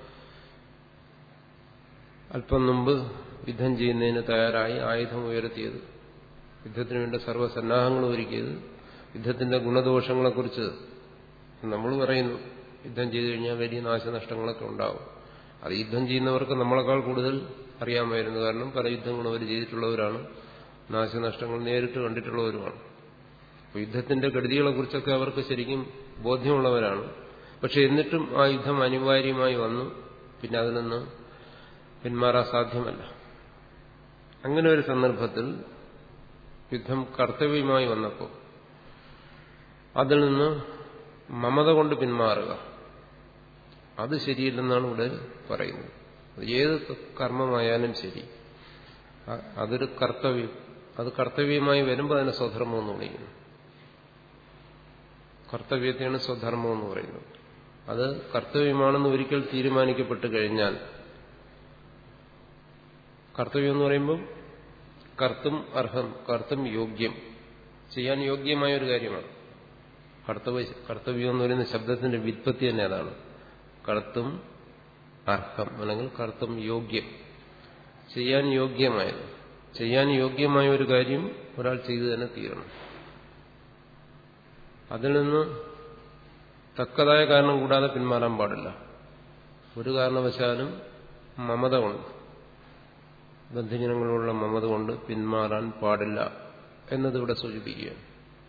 അല്പം മുമ്പ് യുദ്ധം ചെയ്യുന്നതിന് തയ്യാറായി ആയുധം ഉയർത്തിയത് യുദ്ധത്തിന് വേണ്ട സർവ്വസന്നാഹങ്ങൾ ഒരുക്കിയത് യുദ്ധത്തിന്റെ ഗുണദോഷങ്ങളെക്കുറിച്ച് നമ്മൾ പറയുന്നു യുദ്ധം ചെയ്തു കഴിഞ്ഞാൽ വലിയ നാശനഷ്ടങ്ങളൊക്കെ ഉണ്ടാവും അത് യുദ്ധം ചെയ്യുന്നവർക്ക് നമ്മളെക്കാൾ കൂടുതൽ അറിയാമായിരുന്നു കാരണം പല യുദ്ധങ്ങളും അവർ ചെയ്തിട്ടുള്ളവരാണ് നാശനഷ്ടങ്ങൾ നേരിട്ട് കണ്ടിട്ടുള്ളവരുമാണ് യുദ്ധത്തിന്റെ ഗതികളെക്കുറിച്ചൊക്കെ അവർക്ക് ശരിക്കും ബോധ്യമുള്ളവരാണ് പക്ഷെ എന്നിട്ടും ആ യുദ്ധം അനിവാര്യമായി വന്നു പിന്നെ അതിൽ നിന്ന് പിന്മാറാൻ സാധ്യമല്ല അങ്ങനെ ഒരു സന്ദർഭത്തിൽ യുദ്ധം കർത്തവ്യമായി വന്നപ്പോൾ അതിൽ നിന്ന് മമത കൊണ്ട് പിന്മാറുക അത് ശരിയില്ലെന്നാണ് ഇവിടെ പറയുന്നത് ഏത് കർമ്മമായാലും ശരി അതൊരു കർത്തവ്യം അത് കർത്തവ്യമായി വരുമ്പോൾ അതിനെ സ്വധർമ്മം എന്ന് വിളിക്കുന്നു കർത്തവ്യത്തെയാണ് സ്വധർമ്മം എന്ന് പറയുന്നത് അത് കർത്തവ്യമാണെന്ന് ഒരിക്കൽ തീരുമാനിക്കപ്പെട്ട് കഴിഞ്ഞാൽ കർത്തവ്യം എന്ന് പറയുമ്പോൾ കർത്തും അർഹം കർത്തും യോഗ്യം ചെയ്യാൻ യോഗ്യമായ ഒരു കാര്യമാണ് കർത്തവ്യ കർത്തവ്യം എന്ന് പറയുന്ന ശബ്ദത്തിന്റെ വിത്പത്തി തന്നെ അതാണ് കർത്തും അർഹം അല്ലെങ്കിൽ കർത്തും യോഗ്യം ചെയ്യാൻ യോഗ്യമായത് ചെയ്യാൻ യോഗ്യമായ ഒരു കാര്യം ഒരാൾ ചെയ്തു തന്നെ തീരണം അതിൽ നിന്ന് തക്കതായ കാരണം കൂടാതെ പിന്മാറാൻ പാടില്ല ഒരു കാരണവശാലും മമത കൊണ്ട് ബന്ധുജനങ്ങളോടുള്ള മമത കൊണ്ട് പിന്മാറാൻ പാടില്ല എന്നതിവിടെ സൂചിപ്പിക്കുകയാണ്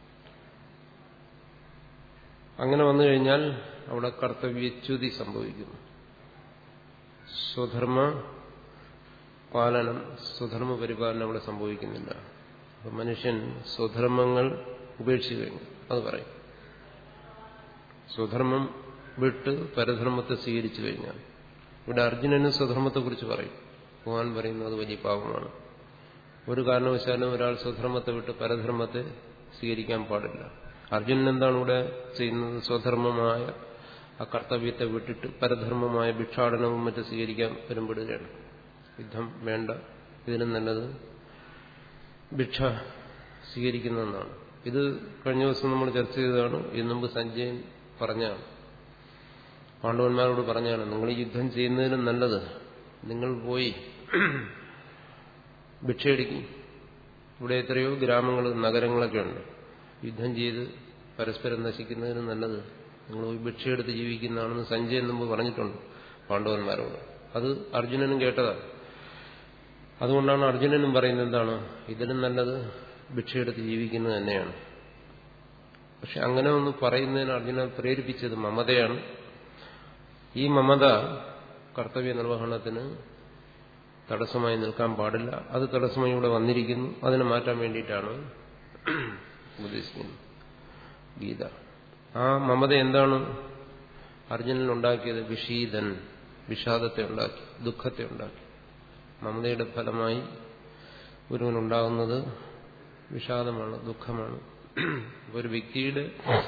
അങ്ങനെ വന്നു കഴിഞ്ഞാൽ അവിടെ കർത്തവ്യച്യുതി സംഭവിക്കുന്നു സ്വധർമ്മ പാലനം സ്വധർമ്മ പരിപാലനം അവിടെ സംഭവിക്കുന്നില്ല അപ്പൊ മനുഷ്യൻ സ്വധർമ്മങ്ങൾ ഉപേക്ഷിച്ചു കഴിഞ്ഞു അത് പറയും സ്വധർമ്മം വിട്ട് പരധർമ്മത്തെ സ്വീകരിച്ചു കഴിഞ്ഞാൽ ഇവിടെ അർജുനനും സ്വധർമ്മത്തെക്കുറിച്ച് പറയും ഭഗവാൻ പറയുന്നത് അത് വലിയ പാപമാണ് ഒരു കാരണവശാലും ഒരാൾ സ്വധർമ്മത്തെ വിട്ട് പരധർമ്മത്തെ സ്വീകരിക്കാൻ പാടില്ല അർജുനൻ എന്താണ് ഇവിടെ ചെയ്യുന്നത് സ്വധർമ്മമായ ആ കർത്തവ്യത്തെ വിട്ടിട്ട് പരധർമ്മമായ ഭിക്ഷാടനവും മറ്റും സ്വീകരിക്കാൻ വരുമ്പോഴുകയാണ് യുദ്ധം വേണ്ട ഇതിനും നല്ലത് ഭിക്ഷ സ്വീകരിക്കുന്നതെന്നാണ് ഇത് കഴിഞ്ഞ ദിവസം നമ്മൾ ചർച്ച ചെയ്തതാണ് ഇതിനു മുമ്പ് സഞ്ജയൻ പറഞ്ഞാണ് പാണ്ഡവന്മാരോട് പറഞ്ഞാണ് നിങ്ങൾ ഈ യുദ്ധം ചെയ്യുന്നതിനും നല്ലത് നിങ്ങൾ പോയി ഭിക്ഷയടിക്കും ഇവിടെ എത്രയോ ഗ്രാമങ്ങൾ നഗരങ്ങളൊക്കെ ഉണ്ട് യുദ്ധം ചെയ്ത് പരസ്പരം നശിക്കുന്നതിന് നല്ലത് നിങ്ങൾ പോയി ഭിക്ഷയെടുത്ത് ജീവിക്കുന്നതാണെന്ന് സഞ്ജയൻ മുമ്പ് പറഞ്ഞിട്ടുണ്ട് പാണ്ഡവന്മാരോട് അത് അർജുനനും കേട്ടതാണ് അതുകൊണ്ടാണ് അർജുനനും പറയുന്നത് എന്താണ് ഇതിലും നല്ലത് ഭിക്ഷയെടുത്ത് ജീവിക്കുന്നത് തന്നെയാണ് പക്ഷെ അങ്ങനെ ഒന്ന് പറയുന്നതിന് അർജുനൻ പ്രേരിപ്പിച്ചത് മമതയാണ് ഈ മമത കർത്തവ്യ നിർവഹണത്തിന് തടസ്സമായി നിൽക്കാൻ പാടില്ല അത് തടസ്സമായി ഇവിടെ വന്നിരിക്കുന്നു അതിനെ മാറ്റാൻ വേണ്ടിയിട്ടാണ് ഉപദേശിക്കുന്നത് ഗീത ആ മമത എന്താണ് അർജുനൻ ഉണ്ടാക്കിയത് വിഷീതൻ വിഷാദത്തെ ഉണ്ടാക്കി ദുഃഖത്തെ ഉണ്ടാക്കി മമതയുടെ ഫലമായി ഒരുവനുണ്ടാകുന്നത് വിഷാദമാണ് ദുഃഖമാണ് ഒരു വ്യക്തിയുടെ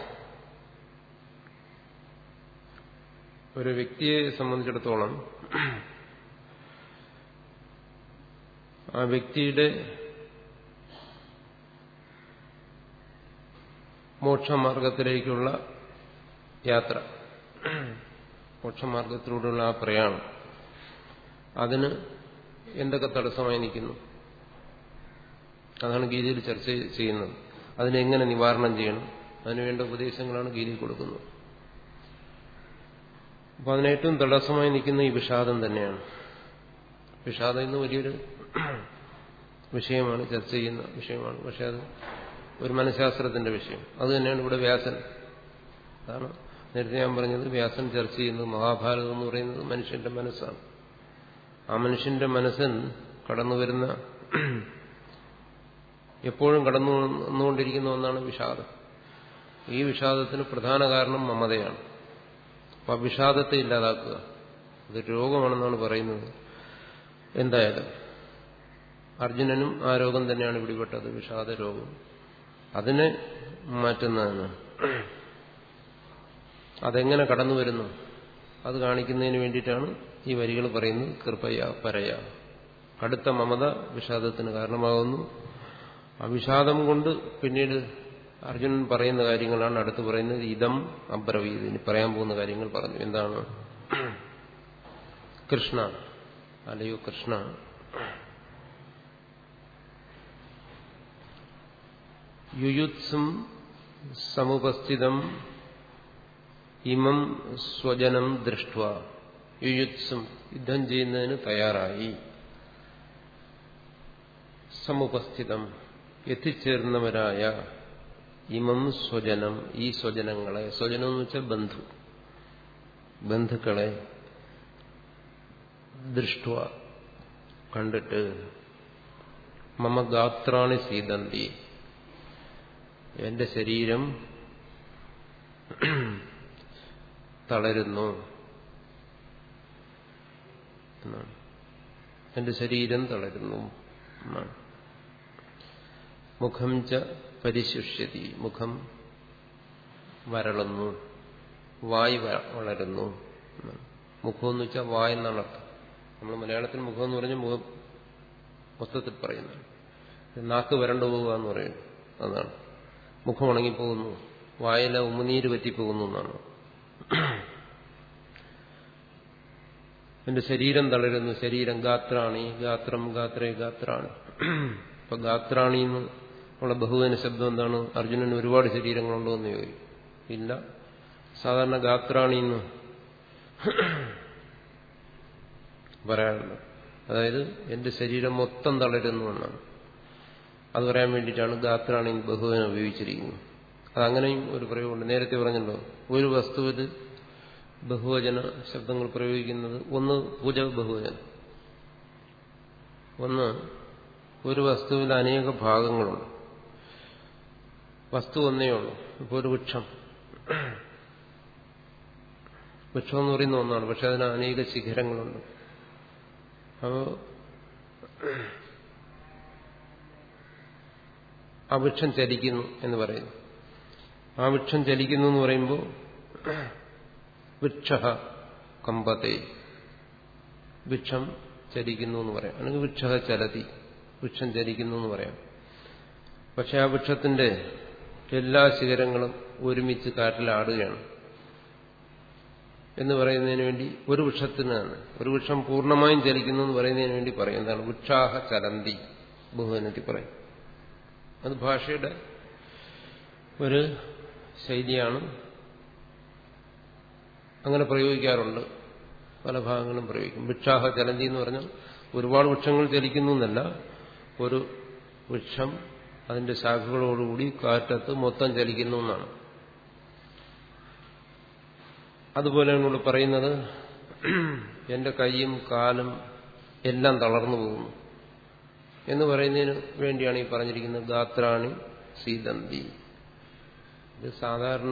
ഒരു വ്യക്തിയെ സംബന്ധിച്ചിടത്തോളം ആ വ്യക്തിയുടെ മോക്ഷമാർഗത്തിലേക്കുള്ള യാത്ര മോക്ഷമാർഗത്തിലൂടെയുള്ള ആ പ്രയാണം അതിന് എന്തൊക്കെ തടസ്സമായി നിൽക്കുന്നു അതാണ് ഗീതയിൽ ചർച്ച ചെയ്യുന്നത് അതിനെങ്ങനെ നിവാരണം ചെയ്യണം അതിനുവേണ്ട ഉപദേശങ്ങളാണ് ഗീതയിൽ കൊടുക്കുന്നത് അപ്പൊ അതിനേറ്റവും തടസ്സമായി നിൽക്കുന്ന ഈ വിഷാദം തന്നെയാണ് വിഷാദം ഇന്ന് വലിയൊരു വിഷയമാണ് ചർച്ച ചെയ്യുന്ന വിഷയമാണ് പക്ഷെ അത് ഒരു മനഃശാസ്ത്രത്തിന്റെ വിഷയം അത് തന്നെയാണ് ഇവിടെ വ്യാസൻ അതാണ് നേരത്തെ ഞാൻ പറഞ്ഞത് വ്യാസൻ ചർച്ച ചെയ്യുന്നത് മഹാഭാരതം എന്ന് പറയുന്നത് മനുഷ്യന്റെ മനസ്സാണ് ആ മനുഷ്യന്റെ മനസ്സിൽ കടന്നു വരുന്ന എപ്പോഴും കടന്നു വന്നുകൊണ്ടിരിക്കുന്ന ഒന്നാണ് വിഷാദം ഈ വിഷാദത്തിന് പ്രധാന കാരണം മമതയാണ് അപ്പൊ ആ വിഷാദത്തെ ഇല്ലാതാക്കുക അത് രോഗമാണെന്നാണ് പറയുന്നത് എന്തായാലും അർജുനനും ആ രോഗം തന്നെയാണ് പിടിപെട്ടത് വിഷാദ രോഗം അതിനെ മാറ്റുന്നതാണ് അതെങ്ങനെ കടന്നു വരുന്നു അത് കാണിക്കുന്നതിന് വേണ്ടിയിട്ടാണ് ഈ വരികൾ പറയുന്നത് കൃപയ പരയ കടുത്ത മമത വിഷാദത്തിന് കാരണമാകുന്നു ആ വിഷാദം കൊണ്ട് പിന്നീട് അർജുനൻ പറയുന്ന കാര്യങ്ങളാണ് അടുത്ത് പറയുന്നത് ഇതം അബ്രവീത് ഇനി പറയാൻ പോകുന്ന കാര്യങ്ങൾ പറഞ്ഞു എന്താണ് കൃഷ്ണ അല്ലയോ കൃഷ്ണ യുയുത്സും സമുപസ്ഥിതം ഇമം സ്വജനം ദൃഷ്ട യുയുത്സും യുദ്ധം ചെയ്യുന്നതിന് തയ്യാറായി സമുപസ്ഥിതം എത്തിച്ചേർന്നവരായ ഇമം സ്വജനം ഈ സ്വജനങ്ങളെ സ്വജനം എന്ന് വെച്ചാൽ ബന്ധു ബന്ധുക്കളെ ദൃഷ്ട കണ്ടിട്ട് മമ ഗാത്രാണി സീതന്തി എന്റെ ശരീരം തളരുന്നു എന്നാണ് എന്റെ ശരീരം തളരുന്നു എന്നാണ് മുഖം ച പരിശുഷ്യതി മുഖം വരളുന്നു വായ് വളരുന്നു മുഖം എന്ന് വെച്ചാൽ വായ എന്നാണ് അർത്ഥം നമ്മൾ മലയാളത്തിൽ മുഖം എന്ന് പറഞ്ഞാൽ മുഖം മൊത്തത്തിൽ പറയുന്നത് നാക്ക് വരണ്ടു പോവുക എന്ന് പറയുന്നു അതാണ് മുഖം ഉണങ്ങിപ്പോകുന്നു വായില ഉമിനീര് പറ്റിപ്പോകുന്നു എന്നാണ് എന്റെ ശരീരം തളരുന്നു ശരീരം ഗാത്രാണി ഗാത്രം ഗാത്രേ ഗാത്രാണി ഇപ്പൊ ഗാത്രാണി എന്ന് ഉള്ള ബഹുവന ശബ്ദം എന്താണ് അർജുനന് ഒരുപാട് ശരീരങ്ങളുണ്ടോ എന്ന് ചോദിക്കും ഇല്ല സാധാരണ ഗാത്രാണി എന്ന് പറയാറുണ്ട് അതായത് എന്റെ ശരീരം മൊത്തം തളരുന്നു എന്നാണ് അത് പറയാൻ വേണ്ടിയിട്ടാണ് ഗാത്രാണി ബഹുവന ഉപയോഗിച്ചിരിക്കുന്നത് അതങ്ങനെയും ഒരു പ്രയോഗമുണ്ട് നേരത്തെ പറഞ്ഞല്ലോ ഒരു വസ്തുവിൽ ബഹുവചന ശബ്ദങ്ങൾ പ്രയോഗിക്കുന്നത് ഒന്ന് പൂജ ബഹുവചനം ഒന്ന് ഒരു വസ്തുവിൽ അനേക ഭാഗങ്ങളുണ്ട് വസ്തു ഒന്നേ ഉള്ളൂ ഇപ്പോൾ ഒരു വൃക്ഷം വൃക്ഷം എന്ന് പറയുന്ന ഒന്നാണ് പക്ഷെ അതിന് അനേക ശിഖരങ്ങളുണ്ട് അപ്പോ ആ വൃക്ഷം ചലിക്കുന്നു എന്ന് പറയുന്നു ആ വൃക്ഷം ചലിക്കുന്നു എന്ന് പറയുമ്പോൾ വൃക്ഷ കമ്പത്തെ വൃക്ഷം ചലിക്കുന്നു എന്ന് പറയാം അല്ലെങ്കിൽ വൃക്ഷ ചലതി വൃക്ഷം ചലിക്കുന്നു എന്ന് പറയാം പക്ഷെ ആ വൃക്ഷത്തിന്റെ എല്ലാ ശിഖരങ്ങളും ഒരുമിച്ച് കാറ്റിലാടുകയാണ് എന്ന് പറയുന്നതിന് വേണ്ടി ഒരു വൃക്ഷത്തിനാണ് ഒരു വൃക്ഷം പൂർണ്ണമായും ചലിക്കുന്നു എന്ന് പറയുന്നതിന് വേണ്ടി പറയും എന്താണ് വൃക്ഷാഹ ചലന്തി ബഹുവനത്തിൽ പറയും അത് ഭാഷയുടെ ഒരു ശൈലിയാണ് അങ്ങനെ പ്രയോഗിക്കാറുണ്ട് പല ഭാഗങ്ങളും പ്രയോഗിക്കും വൃക്ഷാഹ ചലന്തി എന്ന് പറഞ്ഞാൽ ഒരുപാട് വൃക്ഷങ്ങൾ ചലിക്കുന്നു എന്നല്ല ഒരു വൃക്ഷം അതിന്റെ ശാഖകളോടുകൂടി കാറ്റത്ത് മൊത്തം ചലിക്കുന്നു എന്നാണ് അതുപോലെയാണ് ഇവിടെ പറയുന്നത് എന്റെ കൈയും കാലും എല്ലാം തളർന്നു പോകുന്നു എന്ന് പറയുന്നതിന് വേണ്ടിയാണ് ഈ പറഞ്ഞിരിക്കുന്നത് ഗാത്രാണി സീതന്തി ഇത് സാധാരണ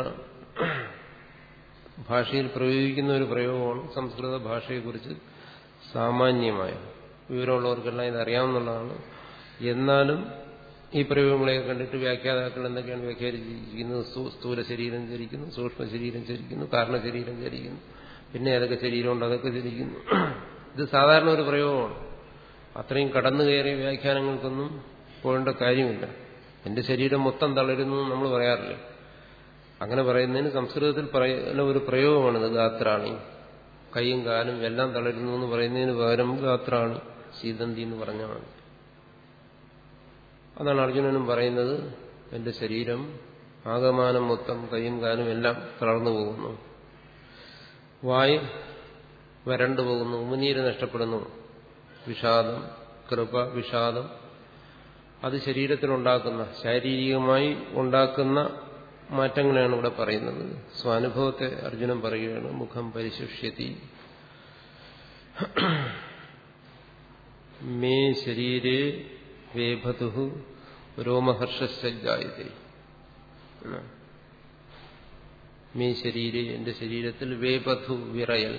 ഭാഷയിൽ പ്രയോഗിക്കുന്ന ഒരു പ്രയോഗമാണ് സംസ്കൃത ഭാഷയെക്കുറിച്ച് സാമാന്യമായ വിവരമുള്ളവർക്കെല്ലാം ഇത് അറിയാവുന്നതാണ് എന്നാലും ഈ പ്രയോഗങ്ങളെ കണ്ടിട്ട് വ്യാഖ്യാതാക്കൾ എന്തൊക്കെയാണ് വ്യാഖ്യാനിച്ചിരിക്കുന്നത് സ്ഥൂല ശരീരം ചരിക്കുന്നു സൂക്ഷ്മ ശരീരം ചരിക്കുന്നു കാരണ ശരീരം ചരിക്കുന്നു പിന്നെ ഏതൊക്കെ ശരീരമുണ്ട് അതൊക്കെ ചരിക്കുന്നു ഇത് സാധാരണ ഒരു പ്രയോഗമാണ് അത്രയും കടന്നു കയറിയ വ്യാഖ്യാനങ്ങൾക്കൊന്നും പോകേണ്ട കാര്യമില്ല എന്റെ ശരീരം മൊത്തം തളരുന്നു നമ്മൾ പറയാറില്ല അങ്ങനെ പറയുന്നതിന് സംസ്കൃതത്തിൽ പറയുന്ന ഒരു പ്രയോഗമാണിത് ഗാത്രാണി കൈയും കാലും എല്ലാം തളരുന്നു എന്ന് പറയുന്നതിന് പകരം ഗാത്രാണി സീതന്തി എന്ന് പറഞ്ഞാണ് അതാണ് അർജുനനും പറയുന്നത് എന്റെ ശരീരം ആകമാനം മൊത്തം കൈയും കാലും എല്ലാം തളർന്നു പോകുന്നു വായു വരണ്ടു പോകുന്നു ഉമിനീര് നഷ്ടപ്പെടുന്നു വിഷാദം കൃപ വിഷാദം അത് ശരീരത്തിലുണ്ടാക്കുന്ന ശാരീരികമായി ഉണ്ടാക്കുന്ന മാറ്റങ്ങളെയാണ് ഇവിടെ പറയുന്നത് സ്വാനുഭവത്തെ അർജുനൻ പറയുകയാണ് മുഖം പരിശുഷ്യത്തി മേ ശരീരേ വേഭതു രോമഹർഷസജ്ജായതേ മേ ശരീരെ എന്റെ ശരീരത്തിൽ വേപഥു വിറയൽ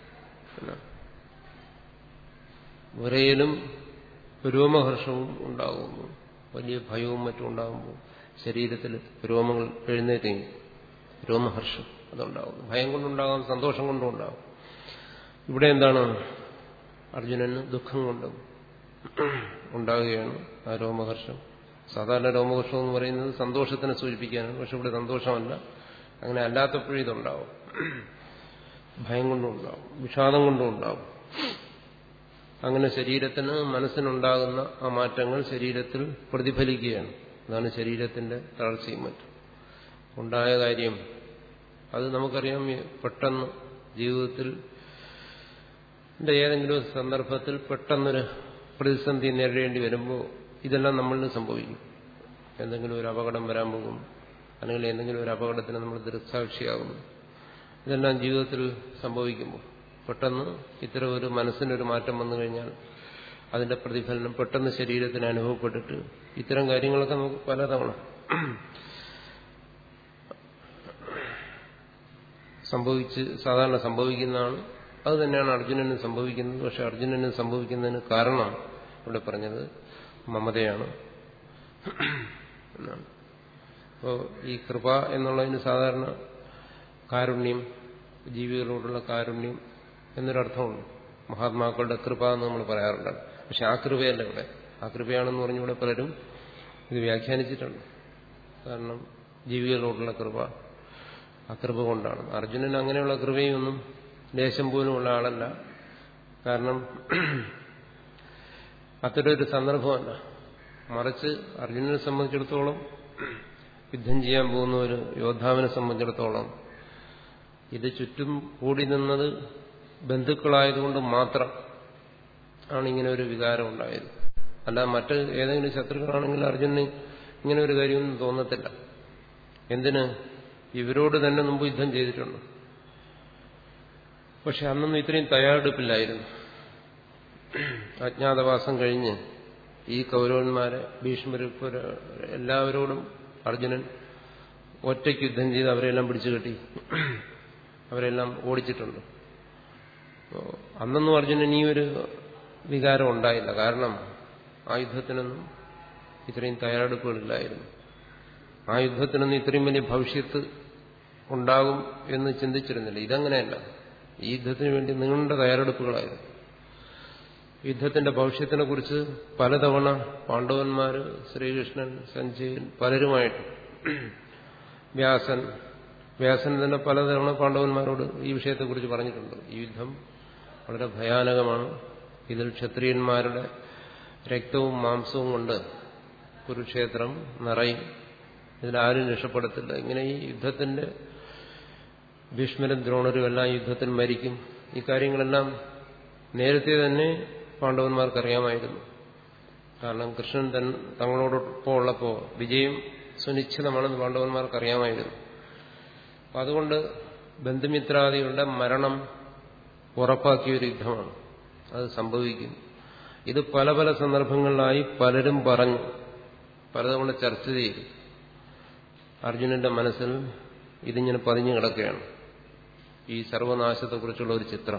വിറയലും രോമഹർഷവും ഉണ്ടാകുന്നു വലിയ ഭയവും മറ്റും ഉണ്ടാകുമ്പോൾ ശരീരത്തിൽ രോമങ്ങൾ എഴുന്നേറ്റ് രോമഹർഷം അതുണ്ടാകുന്നു ഭയം കൊണ്ടുണ്ടാകാം സന്തോഷം കൊണ്ടും ഉണ്ടാകും ഇവിടെ എന്താണ് അർജുനന് ദുഃഖം കൊണ്ടും ഉണ്ടാകുകയാണ് ആ രോമഹർഷം സാധാരണ രോമഹർഷം എന്ന് പറയുന്നത് സന്തോഷത്തിനെ സൂചിപ്പിക്കാനാണ് പക്ഷെ ഇവിടെ സന്തോഷമല്ല അങ്ങനെ അല്ലാത്തപ്പോഴും ഇതുണ്ടാവും ഭയം കൊണ്ടും ഉണ്ടാവും വിഷാദം കൊണ്ടും ഉണ്ടാവും അങ്ങനെ ശരീരത്തിന് മനസ്സിനുണ്ടാകുന്ന ആ മാറ്റങ്ങൾ ശരീരത്തിൽ പ്രതിഫലിക്കുകയാണ് അതാണ് ശരീരത്തിന്റെ തളർച്ചയും മറ്റും ഉണ്ടായ കാര്യം അത് നമുക്കറിയാം പെട്ടെന്ന് ജീവിതത്തിൽ ഏതെങ്കിലും സന്ദർഭത്തിൽ പെട്ടെന്നൊരു പ്രതിസന്ധി നേരിടേണ്ടി വരുമ്പോൾ ഇതെല്ലാം നമ്മളിൽ സംഭവിക്കും എന്തെങ്കിലും ഒരു അപകടം വരാൻ പോകും അല്ലെങ്കിൽ എന്തെങ്കിലും ഒരു അപകടത്തിന് നമ്മൾ ദൃക്സാക്ഷിയാകുന്നു ഇതെല്ലാം ജീവിതത്തിൽ സംഭവിക്കുമ്പോൾ പെട്ടെന്ന് ഇത്തരം ഒരു മനസ്സിനൊരു മാറ്റം വന്നു കഴിഞ്ഞാൽ അതിന്റെ പ്രതിഫലനം പെട്ടെന്ന് ശരീരത്തിന് അനുഭവപ്പെട്ടിട്ട് ഇത്തരം കാര്യങ്ങളൊക്കെ നമുക്ക് പലതവണ സംഭവിച്ച് സാധാരണ സംഭവിക്കുന്നതാണ് അത് തന്നെയാണ് അർജുനന് സംഭവിക്കുന്നത് പക്ഷെ അർജുനന് സംഭവിക്കുന്നതിന് കാരണം ഇവിടെ പറഞ്ഞത് മമതയാണ് എന്നാണ് അപ്പോൾ ഈ കൃപ എന്നുള്ളതിന് സാധാരണ കാരുണ്യം ജീവികളോടുള്ള കാരുണ്യം എന്നൊരർത്ഥമുണ്ട് മഹാത്മാക്കളുടെ കൃപ എന്ന് നമ്മൾ പറയാറുണ്ട് പക്ഷെ ആ കൃപയല്ല ഇവിടെ ആ കൃപയാണെന്ന് പറഞ്ഞിവിടെ പലരും ഇത് വ്യാഖ്യാനിച്ചിട്ടുണ്ട് കാരണം ജീവികളോടുള്ള കൃപ ആ കൃപ കൊണ്ടാണ് അർജുനൻ അങ്ങനെയുള്ള കൃപയൊന്നും ദേശം പോലും ഉള്ള ആളല്ല കാരണം അത്തരൊരു സന്ദർഭമല്ല മറിച്ച് അർജുനനെ സംബന്ധിച്ചിടത്തോളം യുദ്ധം ചെയ്യാൻ പോകുന്ന ഒരു യോദ്ധാവിനെ സംബന്ധിച്ചിടത്തോളം ഇത് ചുറ്റും കൂടി നിന്നത് ബന്ധുക്കളായതുകൊണ്ട് മാത്രം ആണ് ഇങ്ങനെ ഒരു വികാരം ഉണ്ടായത് അല്ല മറ്റ് ഏതെങ്കിലും ശത്രുക്കളാണെങ്കിൽ അർജുനന് ഇങ്ങനെ ഒരു കാര്യമൊന്നും തോന്നത്തില്ല എന്തിന് ഇവരോട് തന്നെ മുമ്പ് യുദ്ധം ചെയ്തിട്ടുണ്ട് പക്ഷെ അന്നൊന്നും ഇത്രയും തയ്യാറെടുപ്പില്ലായിരുന്നു അജ്ഞാതവാസം കഴിഞ്ഞ് ഈ കൗരവന്മാരെ ഭീഷ്മര് എല്ലാവരോടും അർജുനൻ ഒറ്റയ്ക്ക് യുദ്ധം ചെയ്ത് അവരെല്ലാം പിടിച്ചു കെട്ടി അവരെല്ലാം ഓടിച്ചിട്ടുണ്ട് അന്നൊന്നും അർജുനൻ ഈ ഒരു വികാരം ഉണ്ടായില്ല കാരണം ആ യുദ്ധത്തിനൊന്നും ഇത്രയും തയ്യാറെടുപ്പുകളില്ലായിരുന്നു ആ യുദ്ധത്തിനൊന്നും ഇത്രയും വലിയ ഭവിഷ്യത്ത് ഉണ്ടാകും എന്ന് ചിന്തിച്ചിരുന്നില്ല ഇതങ്ങനെയല്ല ഈ യുദ്ധത്തിന് വേണ്ടി നീണ്ട തയ്യാറെടുപ്പുകളായിരുന്നു യുദ്ധത്തിന്റെ ഭവിഷ്യത്തിനെ കുറിച്ച് പലതവണ പാണ്ഡവന്മാര് ശ്രീകൃഷ്ണൻ സഞ്ജയൻ പലരുമായിട്ട് വ്യാസൻ വ്യാസൻ തന്നെ പലതവണ പാണ്ഡവന്മാരോട് ഈ വിഷയത്തെക്കുറിച്ച് പറഞ്ഞിട്ടുണ്ട് ഈ യുദ്ധം വളരെ ഭയാനകമാണ് ഇതിൽ ക്ഷത്രിയന്മാരുടെ രക്തവും മാംസവും കൊണ്ട് കുരുക്ഷേത്രം നിറയും ഇതിലാരും രക്ഷപ്പെടത്തില്ല ഇങ്ങനെ ഈ യുദ്ധത്തിന്റെ ഭീഷ്മരും ദ്രോണരും എല്ലാം യുദ്ധത്തിൽ മരിക്കും ഈ കാര്യങ്ങളെല്ലാം നേരത്തെ തന്നെ പാണ്ഡവന്മാർക്കറിയാമായിരുന്നു കാരണം കൃഷ്ണൻ തൻ തങ്ങളോടൊപ്പം ഉള്ളപ്പോൾ വിജയം സുനിശ്ചിതമാണെന്ന് പാണ്ഡവന്മാർക്കറിയാമായിരുന്നു അപ്പം അതുകൊണ്ട് ബന്ധുമിത്രാദികളുടെ മരണം ഉറപ്പാക്കിയൊരു യുദ്ധമാണ് അത് സംഭവിക്കും ഇത് പല പല സന്ദർഭങ്ങളിലായി പലരും പറഞ്ഞു പലതവണ ചർച്ച ചെയ്തു അർജുനന്റെ മനസ്സിൽ ഇതിങ്ങനെ പതിഞ്ഞു കിടക്കുകയാണ് ഈ സർവനാശത്തെക്കുറിച്ചുള്ള ഒരു ചിത്രം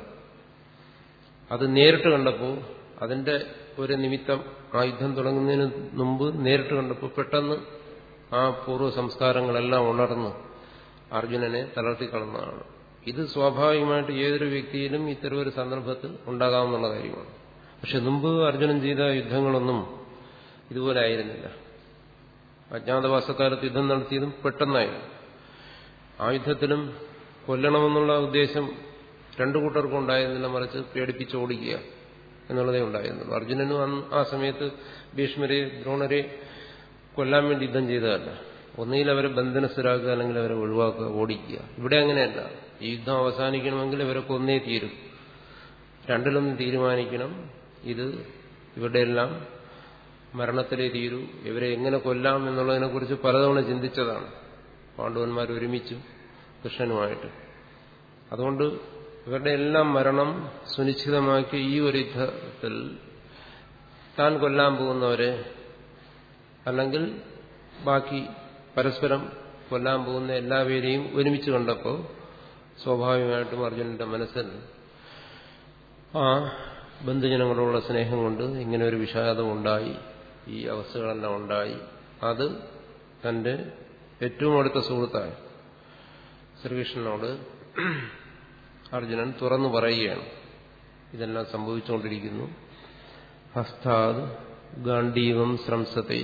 അത് നേരിട്ട് കണ്ടപ്പോൾ അതിന്റെ ഒരു നിമിത്തം ആ യുദ്ധം തുടങ്ങുന്നതിന് മുമ്പ് നേരിട്ട് കണ്ടപ്പോൾ പെട്ടെന്ന് ആ പൂർവ്വ സംസ്കാരങ്ങളെല്ലാം ഉണർന്ന് അർജുനനെ തളർത്തിക്കളന്നതാണ് ഇത് സ്വാഭാവികമായിട്ട് ഏതൊരു വ്യക്തിയിലും ഇത്തരം ഒരു സന്ദർഭത്തിൽ ഉണ്ടാകാവുന്ന കാര്യമാണ് പക്ഷെ മുമ്പ് അർജുനൻ ചെയ്ത യുദ്ധങ്ങളൊന്നും ഇതുപോലെ ആയിരുന്നില്ല അജ്ഞാതവാസക്കാലത്ത് യുദ്ധം നടത്തിയതും പെട്ടെന്നായിരുന്നു ആ യുദ്ധത്തിലും കൊല്ലണമെന്നുള്ള ഉദ്ദേശം രണ്ടു കൂട്ടർക്കും ഉണ്ടായിരുന്നില്ല മറിച്ച് പേടിപ്പിച്ചോടിക്കുക എന്നുള്ളതേ ഉണ്ടായിരുന്നുള്ളൂ അർജുനനും അന്ന് ആ സമയത്ത് ഭീഷ്മരെ ദ്രോണരെ കൊല്ലാൻ വേണ്ടി യുദ്ധം ചെയ്തതല്ല ഒന്നുകിൽ അവരെ ബന്ധനസ്ഥരാക്കുക അല്ലെങ്കിൽ അവരെ ഒഴിവാക്കുക ഓടിക്കുക ഇവിടെ അങ്ങനെയല്ല ഈ യുദ്ധം അവസാനിക്കണമെങ്കിൽ ഇവരെ കൊന്നേ തീരും രണ്ടിലൊന്നും തീരുമാനിക്കണം ഇത് ഇവരുടെ എല്ലാം മരണത്തിലേ തീരൂ ഇവരെ എങ്ങനെ കൊല്ലാം എന്നുള്ളതിനെക്കുറിച്ച് പലതവണ ചിന്തിച്ചതാണ് പാണ്ഡവന്മാർ ഒരുമിച്ചു കൃഷ്ണനുമായിട്ട് അതുകൊണ്ട് ഇവരുടെ എല്ലാം മരണം സുനിശ്ചിതമാക്കി ഈ ഒരു യുദ്ധത്തിൽ താൻ കൊല്ലാൻ പോകുന്നവരെ അല്ലെങ്കിൽ ബാക്കി പരസ്പരം കൊല്ലാൻ പോകുന്ന എല്ലാവരെയും ഒരുമിച്ച് കണ്ടപ്പോൾ സ്വാഭാവികമായിട്ടും അർജുനന്റെ മനസ്സിൽ ആ ബന്ധുജനങ്ങളോടുള്ള സ്നേഹം കൊണ്ട് ഇങ്ങനെ ഒരു വിഷാദം ഉണ്ടായി ഈ അവസ്ഥകളെല്ലാം ഉണ്ടായി അത് തന്റെ ഏറ്റവും അടുത്ത സുഹൃത്തായ ശ്രീകൃഷ്ണനോട് അർജുനൻ തുറന്നു പറയുകയാണ് ഇതെല്ലാം സംഭവിച്ചുകൊണ്ടിരിക്കുന്നു ഹസ്താദ് ഗാന്ധീവം ശ്രംസത്തെ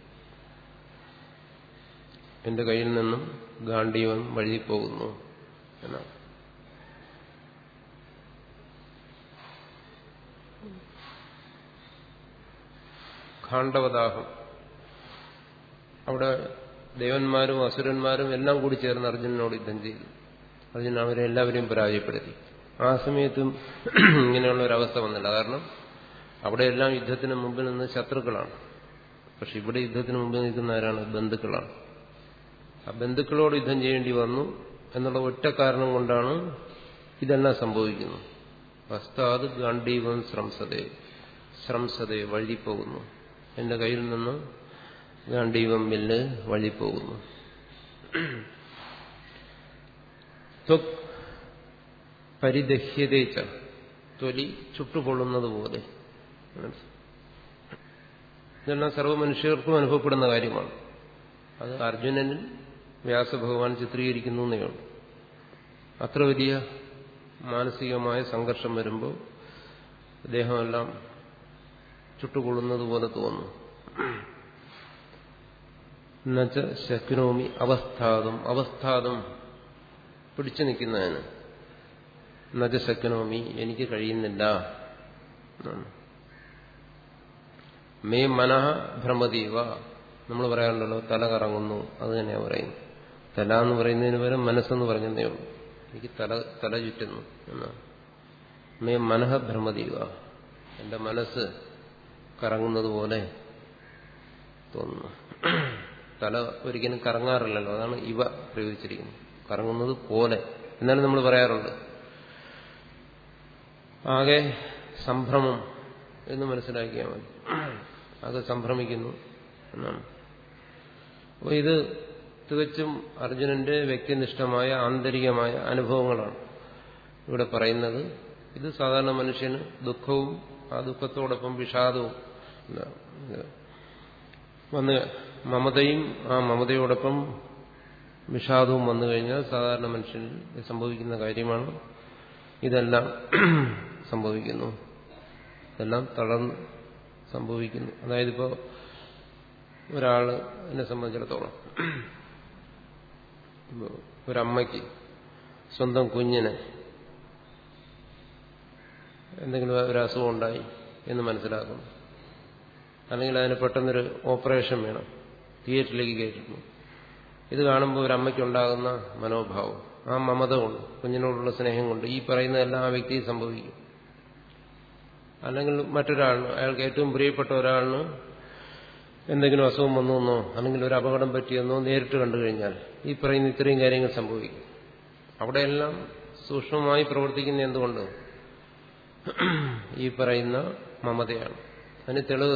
എന്റെ കയ്യിൽ നിന്നും ഗാന്ധീവം വഴി പോകുന്നു എന്നാണ് ഖാണ്ഡവദാഹം അവിടെ ദേവന്മാരും അസുരന്മാരും എല്ലാം കൂടി ചേർന്ന് അർജുനനോട് യുദ്ധം ചെയ്തു അർജുനൻ അവരെ എല്ലാവരെയും പരാജയപ്പെടുത്തി ആ സമയത്തും ഇങ്ങനെയുള്ള ഒരു അവസ്ഥ വന്നില്ല കാരണം അവിടെയെല്ലാം യുദ്ധത്തിന് മുമ്പിൽ നിന്ന് ശത്രുക്കളാണ് പക്ഷെ ഇവിടെ യുദ്ധത്തിന് മുമ്പിൽ നിൽക്കുന്ന ആരാണ് ബന്ധുക്കളാണ് ആ ബന്ധുക്കളോട് യുദ്ധം ചെയ്യേണ്ടി വന്നു എന്നുള്ള ഒറ്റ കാരണം കൊണ്ടാണ് ഇതെല്ലാം സംഭവിക്കുന്നത് വസ്താത് ഗാന്ധീവം ശ്രംസതേ ശ്രംസതേ വഴി പോകുന്നു എന്റെ കയ്യിൽ നിന്ന് ഗാന്ധീവം മില്ല് വഴി പോകുന്നു പരിദഹ്യതേച്ച തൊലി ചുട്ടുപൊള്ളുന്നത് പോലെ ഇതെല്ലാം സർവ്വ മനുഷ്യർക്കും അനുഭവപ്പെടുന്ന കാര്യമാണ് അത് അർജുനനിൽ വ്യാസഭഗവാൻ ചിത്രീകരിക്കുന്നു എന്നേ ഉള്ളൂ അത്ര വലിയ മാനസികമായ സംഘർഷം വരുമ്പോൾ ദേഹമെല്ലാം ചുട്ടുകൊള്ളുന്നത് പോലെ തോന്നുന്നു എന്നുവച്ച ശക്നോമി അവസ്ഥാതും അവസ്ഥാതും പിടിച്ചു നിൽക്കുന്നതിന് നജ ശക്നോമി എനിക്ക് കഴിയുന്നില്ല മേ മനഃ ഭ്രമതീവ നമ്മൾ പറയാറുണ്ടല്ലോ തല കറങ്ങുന്നു അത് തന്നെയാണ് പറയുന്നത് തല എന്ന് പറയുന്നതിന് പകരം മനസ്സെന്ന് പറഞ്ഞതേ ഉള്ളൂ എനിക്ക് തല തല ചുറ്റുന്നു എന്നാണ് മേ മനഃ ഭ്രമതീവ എന്റെ മനസ്സ് കറങ്ങുന്നത് പോലെ തോന്നുന്നു തല ഒരിക്കലും കറങ്ങാറില്ലല്ലോ അതാണ് ഇവ പ്രയോഗിച്ചിരിക്കുന്നത് കറങ്ങുന്നത് പോലെ എന്നാലും നമ്മൾ പറയാറുണ്ട് ആകെ സംഭ്രമം എന്ന് മനസ്സിലാക്കിയാൽ മതി ആകെ സംഭ്രമിക്കുന്നു എന്നാണ് അപ്പോൾ ഇത് തികച്ചും അർജുനന്റെ വ്യക്തിനിഷ്ഠമായ ആന്തരികമായ അനുഭവങ്ങളാണ് ഇവിടെ പറയുന്നത് ഇത് സാധാരണ മനുഷ്യന് ദുഃഖവും ആ ദുഃഖത്തോടൊപ്പം വിഷാദവും വന്ന് മമതയും ആ മമതയോടൊപ്പം വിഷാദവും വന്നു കഴിഞ്ഞാൽ സാധാരണ മനുഷ്യനിൽ സംഭവിക്കുന്ന കാര്യമാണ് ഇതെല്ലാം സംഭവിക്കുന്നു ഇതെല്ലാം തളർന്ന് സംഭവിക്കുന്നു അതായത് ഇപ്പോൾ ഒരാള് എന്നെ സംബന്ധിച്ചിടത്തോളം ഒരമ്മയ്ക്ക് സ്വന്തം കുഞ്ഞിനെ എന്തെങ്കിലും ഒരു അസുഖം ഉണ്ടായി എന്ന് മനസ്സിലാക്കുന്നു അല്ലെങ്കിൽ അതിന് പെട്ടെന്നൊരു ഓപ്പറേഷൻ വേണം തിയേറ്ററിലേക്ക് കയറ്റുന്നു ഇത് കാണുമ്പോൾ ഒരു അമ്മയ്ക്കുണ്ടാകുന്ന മനോഭാവം ആ മമത കൊണ്ട് കുഞ്ഞിനോടുള്ള സ്നേഹം കൊണ്ട് ഈ പറയുന്നതെല്ലാം ആ വ്യക്തിയിൽ സംഭവിക്കും അല്ലെങ്കിൽ മറ്റൊരാളിന് അയാൾക്ക് ഏറ്റവും പ്രിയപ്പെട്ട ഒരാളിന് എന്തെങ്കിലും അസുഖം വന്നുവെന്നോ അല്ലെങ്കിൽ ഒരു അപകടം പറ്റിയെന്നോ നേരിട്ട് കണ്ടു കഴിഞ്ഞാൽ ഈ പറയുന്ന ഇത്രയും കാര്യങ്ങൾ സംഭവിക്കും അവിടെയെല്ലാം സൂക്ഷ്മമായി പ്രവർത്തിക്കുന്ന എന്തുകൊണ്ട് ഈ പറയുന്ന മമതയാണ് അതിന് തെളിവ്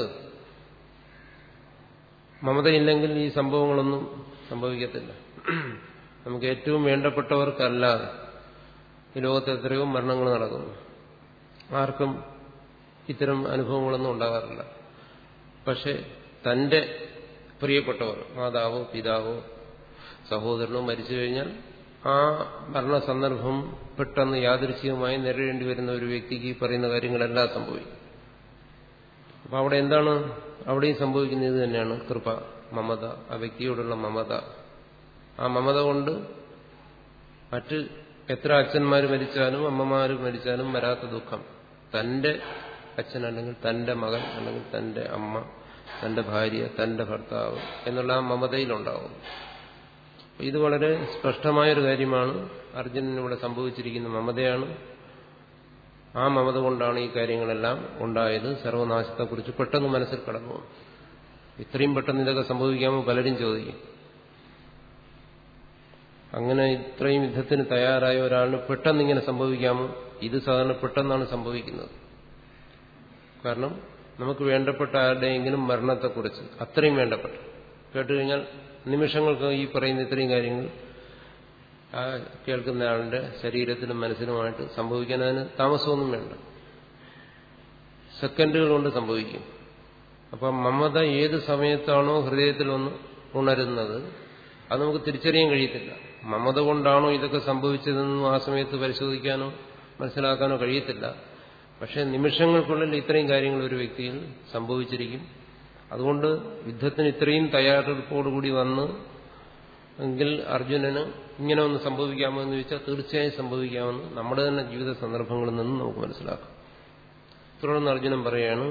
മമതയില്ലെങ്കിൽ ഈ സംഭവങ്ങളൊന്നും സംഭവിക്കത്തില്ല നമുക്ക് ഏറ്റവും വേണ്ടപ്പെട്ടവർക്കല്ലാതെ ഈ ലോകത്ത് എത്രയോ മരണങ്ങൾ നടക്കുന്നു ആർക്കും ഇത്തരം അനുഭവങ്ങളൊന്നും ഉണ്ടാകാറില്ല പക്ഷെ തന്റെ പ്രിയപ്പെട്ടവർ മാതാവോ പിതാവോ സഹോദരനോ മരിച്ചു കഴിഞ്ഞാൽ ആ മരണ സന്ദർഭം പെട്ടെന്ന് യാദൃശ്ചികമായി നേരിടേണ്ടി വരുന്ന ഒരു വ്യക്തിക്ക് ഈ പറയുന്ന കാര്യങ്ങളെല്ലാം സംഭവിക്കും അപ്പൊ അവിടെ എന്താണ് അവിടെയും സംഭവിക്കുന്നത് ഇത് തന്നെയാണ് കൃപ മമത ആ വ്യക്തിയോടുള്ള മമത ആ മമത കൊണ്ട് മറ്റ് എത്ര അച്ഛന്മാർ മരിച്ചാലും അമ്മമാർ മരിച്ചാലും വരാത്ത ദുഃഖം തന്റെ അച്ഛൻ അല്ലെങ്കിൽ തന്റെ മകൻ അല്ലെങ്കിൽ തന്റെ അമ്മ തന്റെ ഭാര്യ തന്റെ ഭർത്താവ് എന്നുള്ള ആ മമതയിലുണ്ടാവും ഇത് വളരെ സ്പഷ്ടമായൊരു കാര്യമാണ് അർജുനനിവിടെ സംഭവിച്ചിരിക്കുന്ന മമതയാണ് ആ മമത കൊണ്ടാണ് ഈ കാര്യങ്ങളെല്ലാം ഉണ്ടായത് സർവനാശത്തെക്കുറിച്ച് പെട്ടെന്ന് മനസ്സിൽ കടന്നു ഇത്രയും പെട്ടെന്ന് ഇതൊക്കെ സംഭവിക്കാമോ പലരും ചോദിക്കും അങ്ങനെ ഇത്രയും യുദ്ധത്തിന് തയ്യാറായ ഒരാളിന് പെട്ടെന്ന് ഇങ്ങനെ സംഭവിക്കാമോ ഇത് സാധാരണ പെട്ടെന്നാണ് സംഭവിക്കുന്നത് കാരണം നമുക്ക് വേണ്ടപ്പെട്ട ആരുടെയെങ്കിലും മരണത്തെക്കുറിച്ച് അത്രയും വേണ്ടപ്പെട്ട കേട്ടുകഴിഞ്ഞാൽ നിമിഷങ്ങൾക്ക് ഈ പറയുന്ന ഇത്രയും കാര്യങ്ങൾ ആ കേൾക്കുന്ന ആളുടെ ശരീരത്തിലും മനസ്സിലുമായിട്ട് സംഭവിക്കാൻ അതിന് താമസമൊന്നും വേണ്ട സെക്കൻഡുകൾ കൊണ്ട് സംഭവിക്കും അപ്പം മമത ഏത് സമയത്താണോ ഹൃദയത്തിൽ ഒന്ന് ഉണരുന്നത് അത് നമുക്ക് തിരിച്ചറിയാൻ കഴിയത്തില്ല മമത കൊണ്ടാണോ ഇതൊക്കെ സംഭവിച്ചതെന്നും ആ സമയത്ത് പരിശോധിക്കാനോ മനസ്സിലാക്കാനോ കഴിയത്തില്ല പക്ഷെ നിമിഷങ്ങൾക്കുള്ളിൽ ഇത്രയും കാര്യങ്ങൾ ഒരു വ്യക്തിയിൽ സംഭവിച്ചിരിക്കും അതുകൊണ്ട് യുദ്ധത്തിന് ഇത്രയും തയ്യാറെടുപ്പോടുകൂടി വന്ന് എങ്കിൽ അർജുനന് ഇങ്ങനെ ഒന്ന് സംഭവിക്കാമോ എന്ന് ചോദിച്ചാൽ തീർച്ചയായും സംഭവിക്കാമെന്ന് നമ്മുടെ തന്നെ ജീവിത സന്ദർഭങ്ങളിൽ നിന്ന് നമുക്ക് മനസ്സിലാക്കാം തുടർന്ന് അർജുനൻ പറയാണ്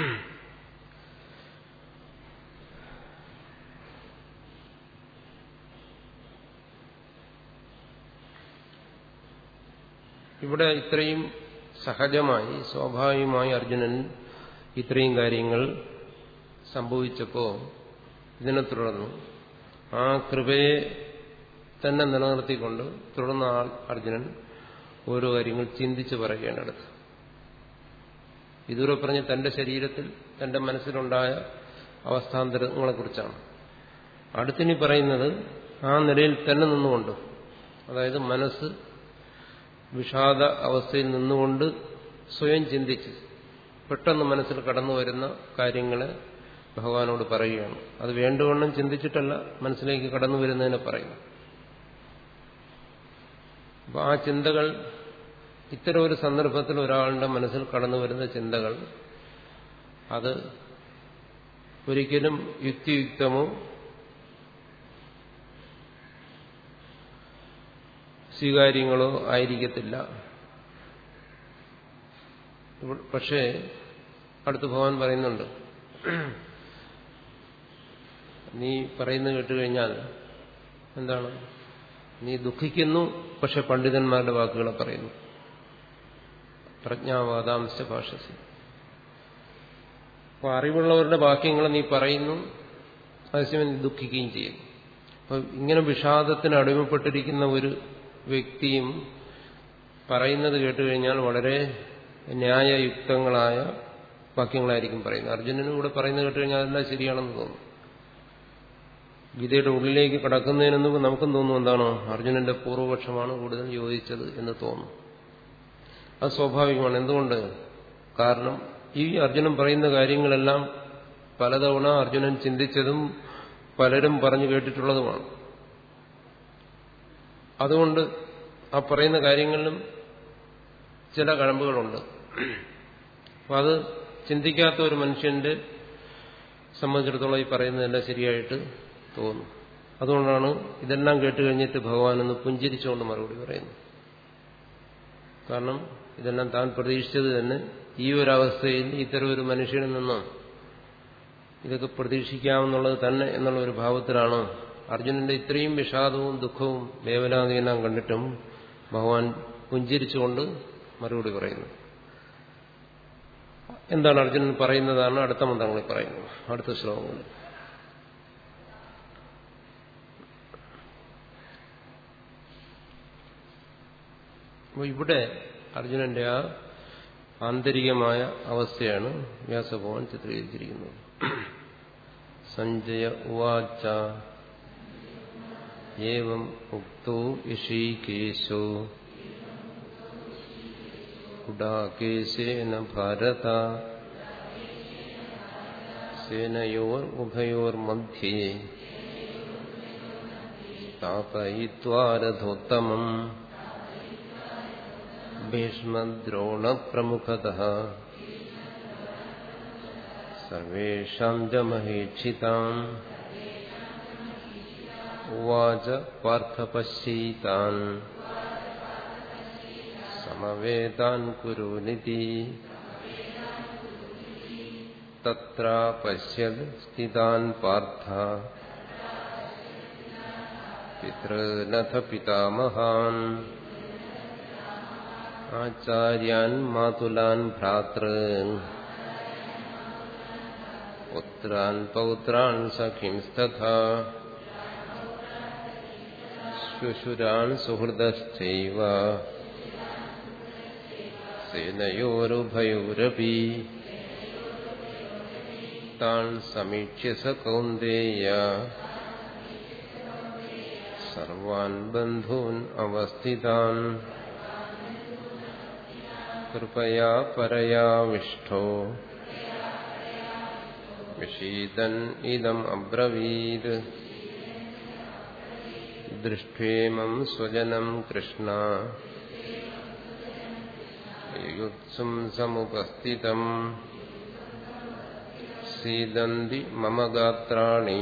ഇവിടെ ഇത്രയും സഹജമായി സ്വാഭാവികമായി അർജുനൻ ഇത്രയും കാര്യങ്ങൾ സംഭവിച്ചപ്പോൾ ഇതിനെ തുടർന്ന് ആ കൃപയെ തന്നെ നിലനിർത്തിക്കൊണ്ട് തുടർന്ന് ആ അർജുനൻ ഓരോ കാര്യങ്ങൾ ചിന്തിച്ച് പറയുകയാണടുത്ത് ഇതുവരെ പറഞ്ഞ് തന്റെ ശരീരത്തിൽ തന്റെ മനസ്സിലുണ്ടായ അവസ്ഥാന്തരങ്ങളെക്കുറിച്ചാണ് അടുത്തിനി പറയുന്നത് ആ നിലയിൽ തന്നെ നിന്നുകൊണ്ട് അതായത് മനസ്സ് വിഷാദ അവസ്ഥയിൽ നിന്നുകൊണ്ട് സ്വയം ചിന്തിച്ച് പെട്ടെന്ന് മനസ്സിൽ കടന്നു വരുന്ന കാര്യങ്ങളെ ഭഗവാനോട് പറയുകയാണ് അത് വേണ്ടുവണ്ണം ചിന്തിച്ചിട്ടല്ല മനസ്സിലേക്ക് കടന്നു വരുന്നതിനെ പറയുന്നു അപ്പോൾ ആ ചിന്തകൾ ഇത്തരം ഒരു സന്ദർഭത്തിൽ ഒരാളുടെ മനസ്സിൽ കടന്നു വരുന്ന ചിന്തകൾ അത് ഒരിക്കലും യുക്തിയുക്തമോ സ്വീകാര്യങ്ങളോ ആയിരിക്കത്തില്ല പക്ഷേ അടുത്ത് ഭഗവാൻ പറയുന്നുണ്ട് നീ പറയുന്നത് കേട്ടുകഴിഞ്ഞാൽ എന്താണ് നീ ദുഃഖിക്കുന്നു പക്ഷെ പണ്ഡിതന്മാരുടെ വാക്കുകളെ പറയുന്നു പ്രജ്ഞാവാദാംശ ഭാഷസി അപ്പോൾ അറിവുള്ളവരുടെ വാക്യങ്ങളെ നീ പറയുന്നു അതേസമയം നീ ദുഃഖിക്കുകയും ചെയ്യുന്നു അപ്പൊ ഇങ്ങനെ വിഷാദത്തിന് അടിമപ്പെട്ടിരിക്കുന്ന ഒരു വ്യക്തിയും പറയുന്നത് കേട്ടുകഴിഞ്ഞാൽ വളരെ ന്യായയുക്തങ്ങളായ വാക്യങ്ങളായിരിക്കും പറയുന്നത് അർജുനനും കൂടെ പറയുന്നത് കേട്ടുകഴിഞ്ഞാൽ അതെല്ലാം ശരിയാണെന്ന് തോന്നും ഗീതയുടെ ഉള്ളിലേക്ക് കടക്കുന്നതിന് മുമ്പ് നമുക്കും തോന്നും എന്താണോ അർജുനന്റെ പൂർവപക്ഷമാണ് കൂടുതൽ യോജിച്ചത് എന്ന് തോന്നും അത് സ്വാഭാവികമാണ് എന്തുകൊണ്ട് കാരണം ഈ അർജുനൻ പറയുന്ന കാര്യങ്ങളെല്ലാം പലതവണ അർജുനൻ ചിന്തിച്ചതും പലരും പറഞ്ഞു കേട്ടിട്ടുള്ളതുമാണ് അതുകൊണ്ട് ആ പറയുന്ന കാര്യങ്ങളിലും ചില കഴമ്പുകളുണ്ട് അപ്പം അത് ചിന്തിക്കാത്ത ഒരു മനുഷ്യന്റെ സംബന്ധിച്ചിടത്തോളം ഈ പറയുന്നതെല്ലാം ശരിയായിട്ട് തോന്നും അതുകൊണ്ടാണ് ഇതെല്ലാം കേട്ട് കഴിഞ്ഞിട്ട് ഭഗവാൻ ഒന്ന് പുഞ്ചിരിച്ചുകൊണ്ട് മറുപടി പറയുന്നു കാരണം ഇതെല്ലാം താൻ പ്രതീക്ഷിച്ചത് തന്നെ ഈ ഒരു അവസ്ഥയിൽ ഇത്തരം ഒരു മനുഷ്യനിൽ നിന്ന് ഇതൊക്കെ പ്രതീക്ഷിക്കാമെന്നുള്ളത് തന്നെ എന്നുള്ള ഒരു ഭാവത്തിലാണ് അർജുനന്റെ ഇത്രയും വിഷാദവും ദുഃഖവും വേവനാദിയെല്ലാം കണ്ടിട്ടും ഭഗവാൻ പുഞ്ചിരിച്ചുകൊണ്ട് മറുപടി പറയുന്നു എന്താണ് അർജുനൻ പറയുന്നതാണ് അടുത്ത മന്ത്രങ്ങളിൽ പറയുന്നത് അടുത്ത ശ്ലോകങ്ങളിൽ അപ്പോൾ ഇവിടെ അർജുനന്റെ ആ ആന്തരികമായ അവസ്ഥയാണ് വ്യാസഭവൻ ചിത്രീകരിച്ചിരിക്കുന്നത് സഞ്ജയ ഉവാച ഏവം ഉക്തോ ഋഷീകേശോ കുടാകേശേന ഭാരത സേനയോർ ഉഭയോർ മധ്യേ സ്ഥാപയിത്വാരഥോത്തമം ഭീഷ്മദ്രോണപ്രമുഖതः सर्वेषाम् च महेक्षिताम् उवाच पार्थपश्यैतान् समवेतान् कुरुनिति तत्र पश्यत् स्थितान् पार्थ पितृनथ पितामहान् आचार्यान् मातुलान् भ्रातॄन् पुत्रान् पौत्रान् सखींस्तथा ശ്വശുരാൻ സുഹൃദശ്ചൈവ സേനയോരുഭയോരപി താൻ സമീക്ഷ്യ സ കൗന്ദേയ സർവാൻ ബന്ധൂൻ അവസ്ഥിതാൻ കൃപയാ പരയാവിഷ്ടോ വിഷീദൻ ഇതം അബ്രവീത് ദൃഷ്ട്വേമം സ്വജനം കൃഷ്ണ യുത്സും സമുപസ്ഥിതം സീദന്തി മമ ഗാത്രാണി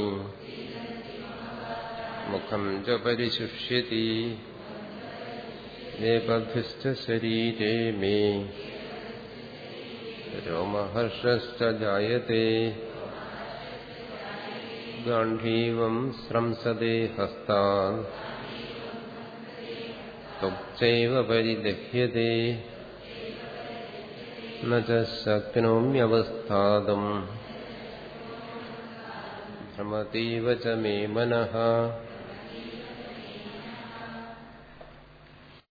മുഖം ച പരിശുഷ്യതി ലേപഭിശ്ച ശരീരേ മേ രോമഹർഷശ്ച ജായത്തെ ഗാന്ധീവം സ്രംസദേ ഹസ്താത് ത്വക്ചൈവ പരിദഹ്യത്തെ ന ച ശക്നോമ്യവസ്ഥാതും ഭ്രമതീവ ച മേ മനഃ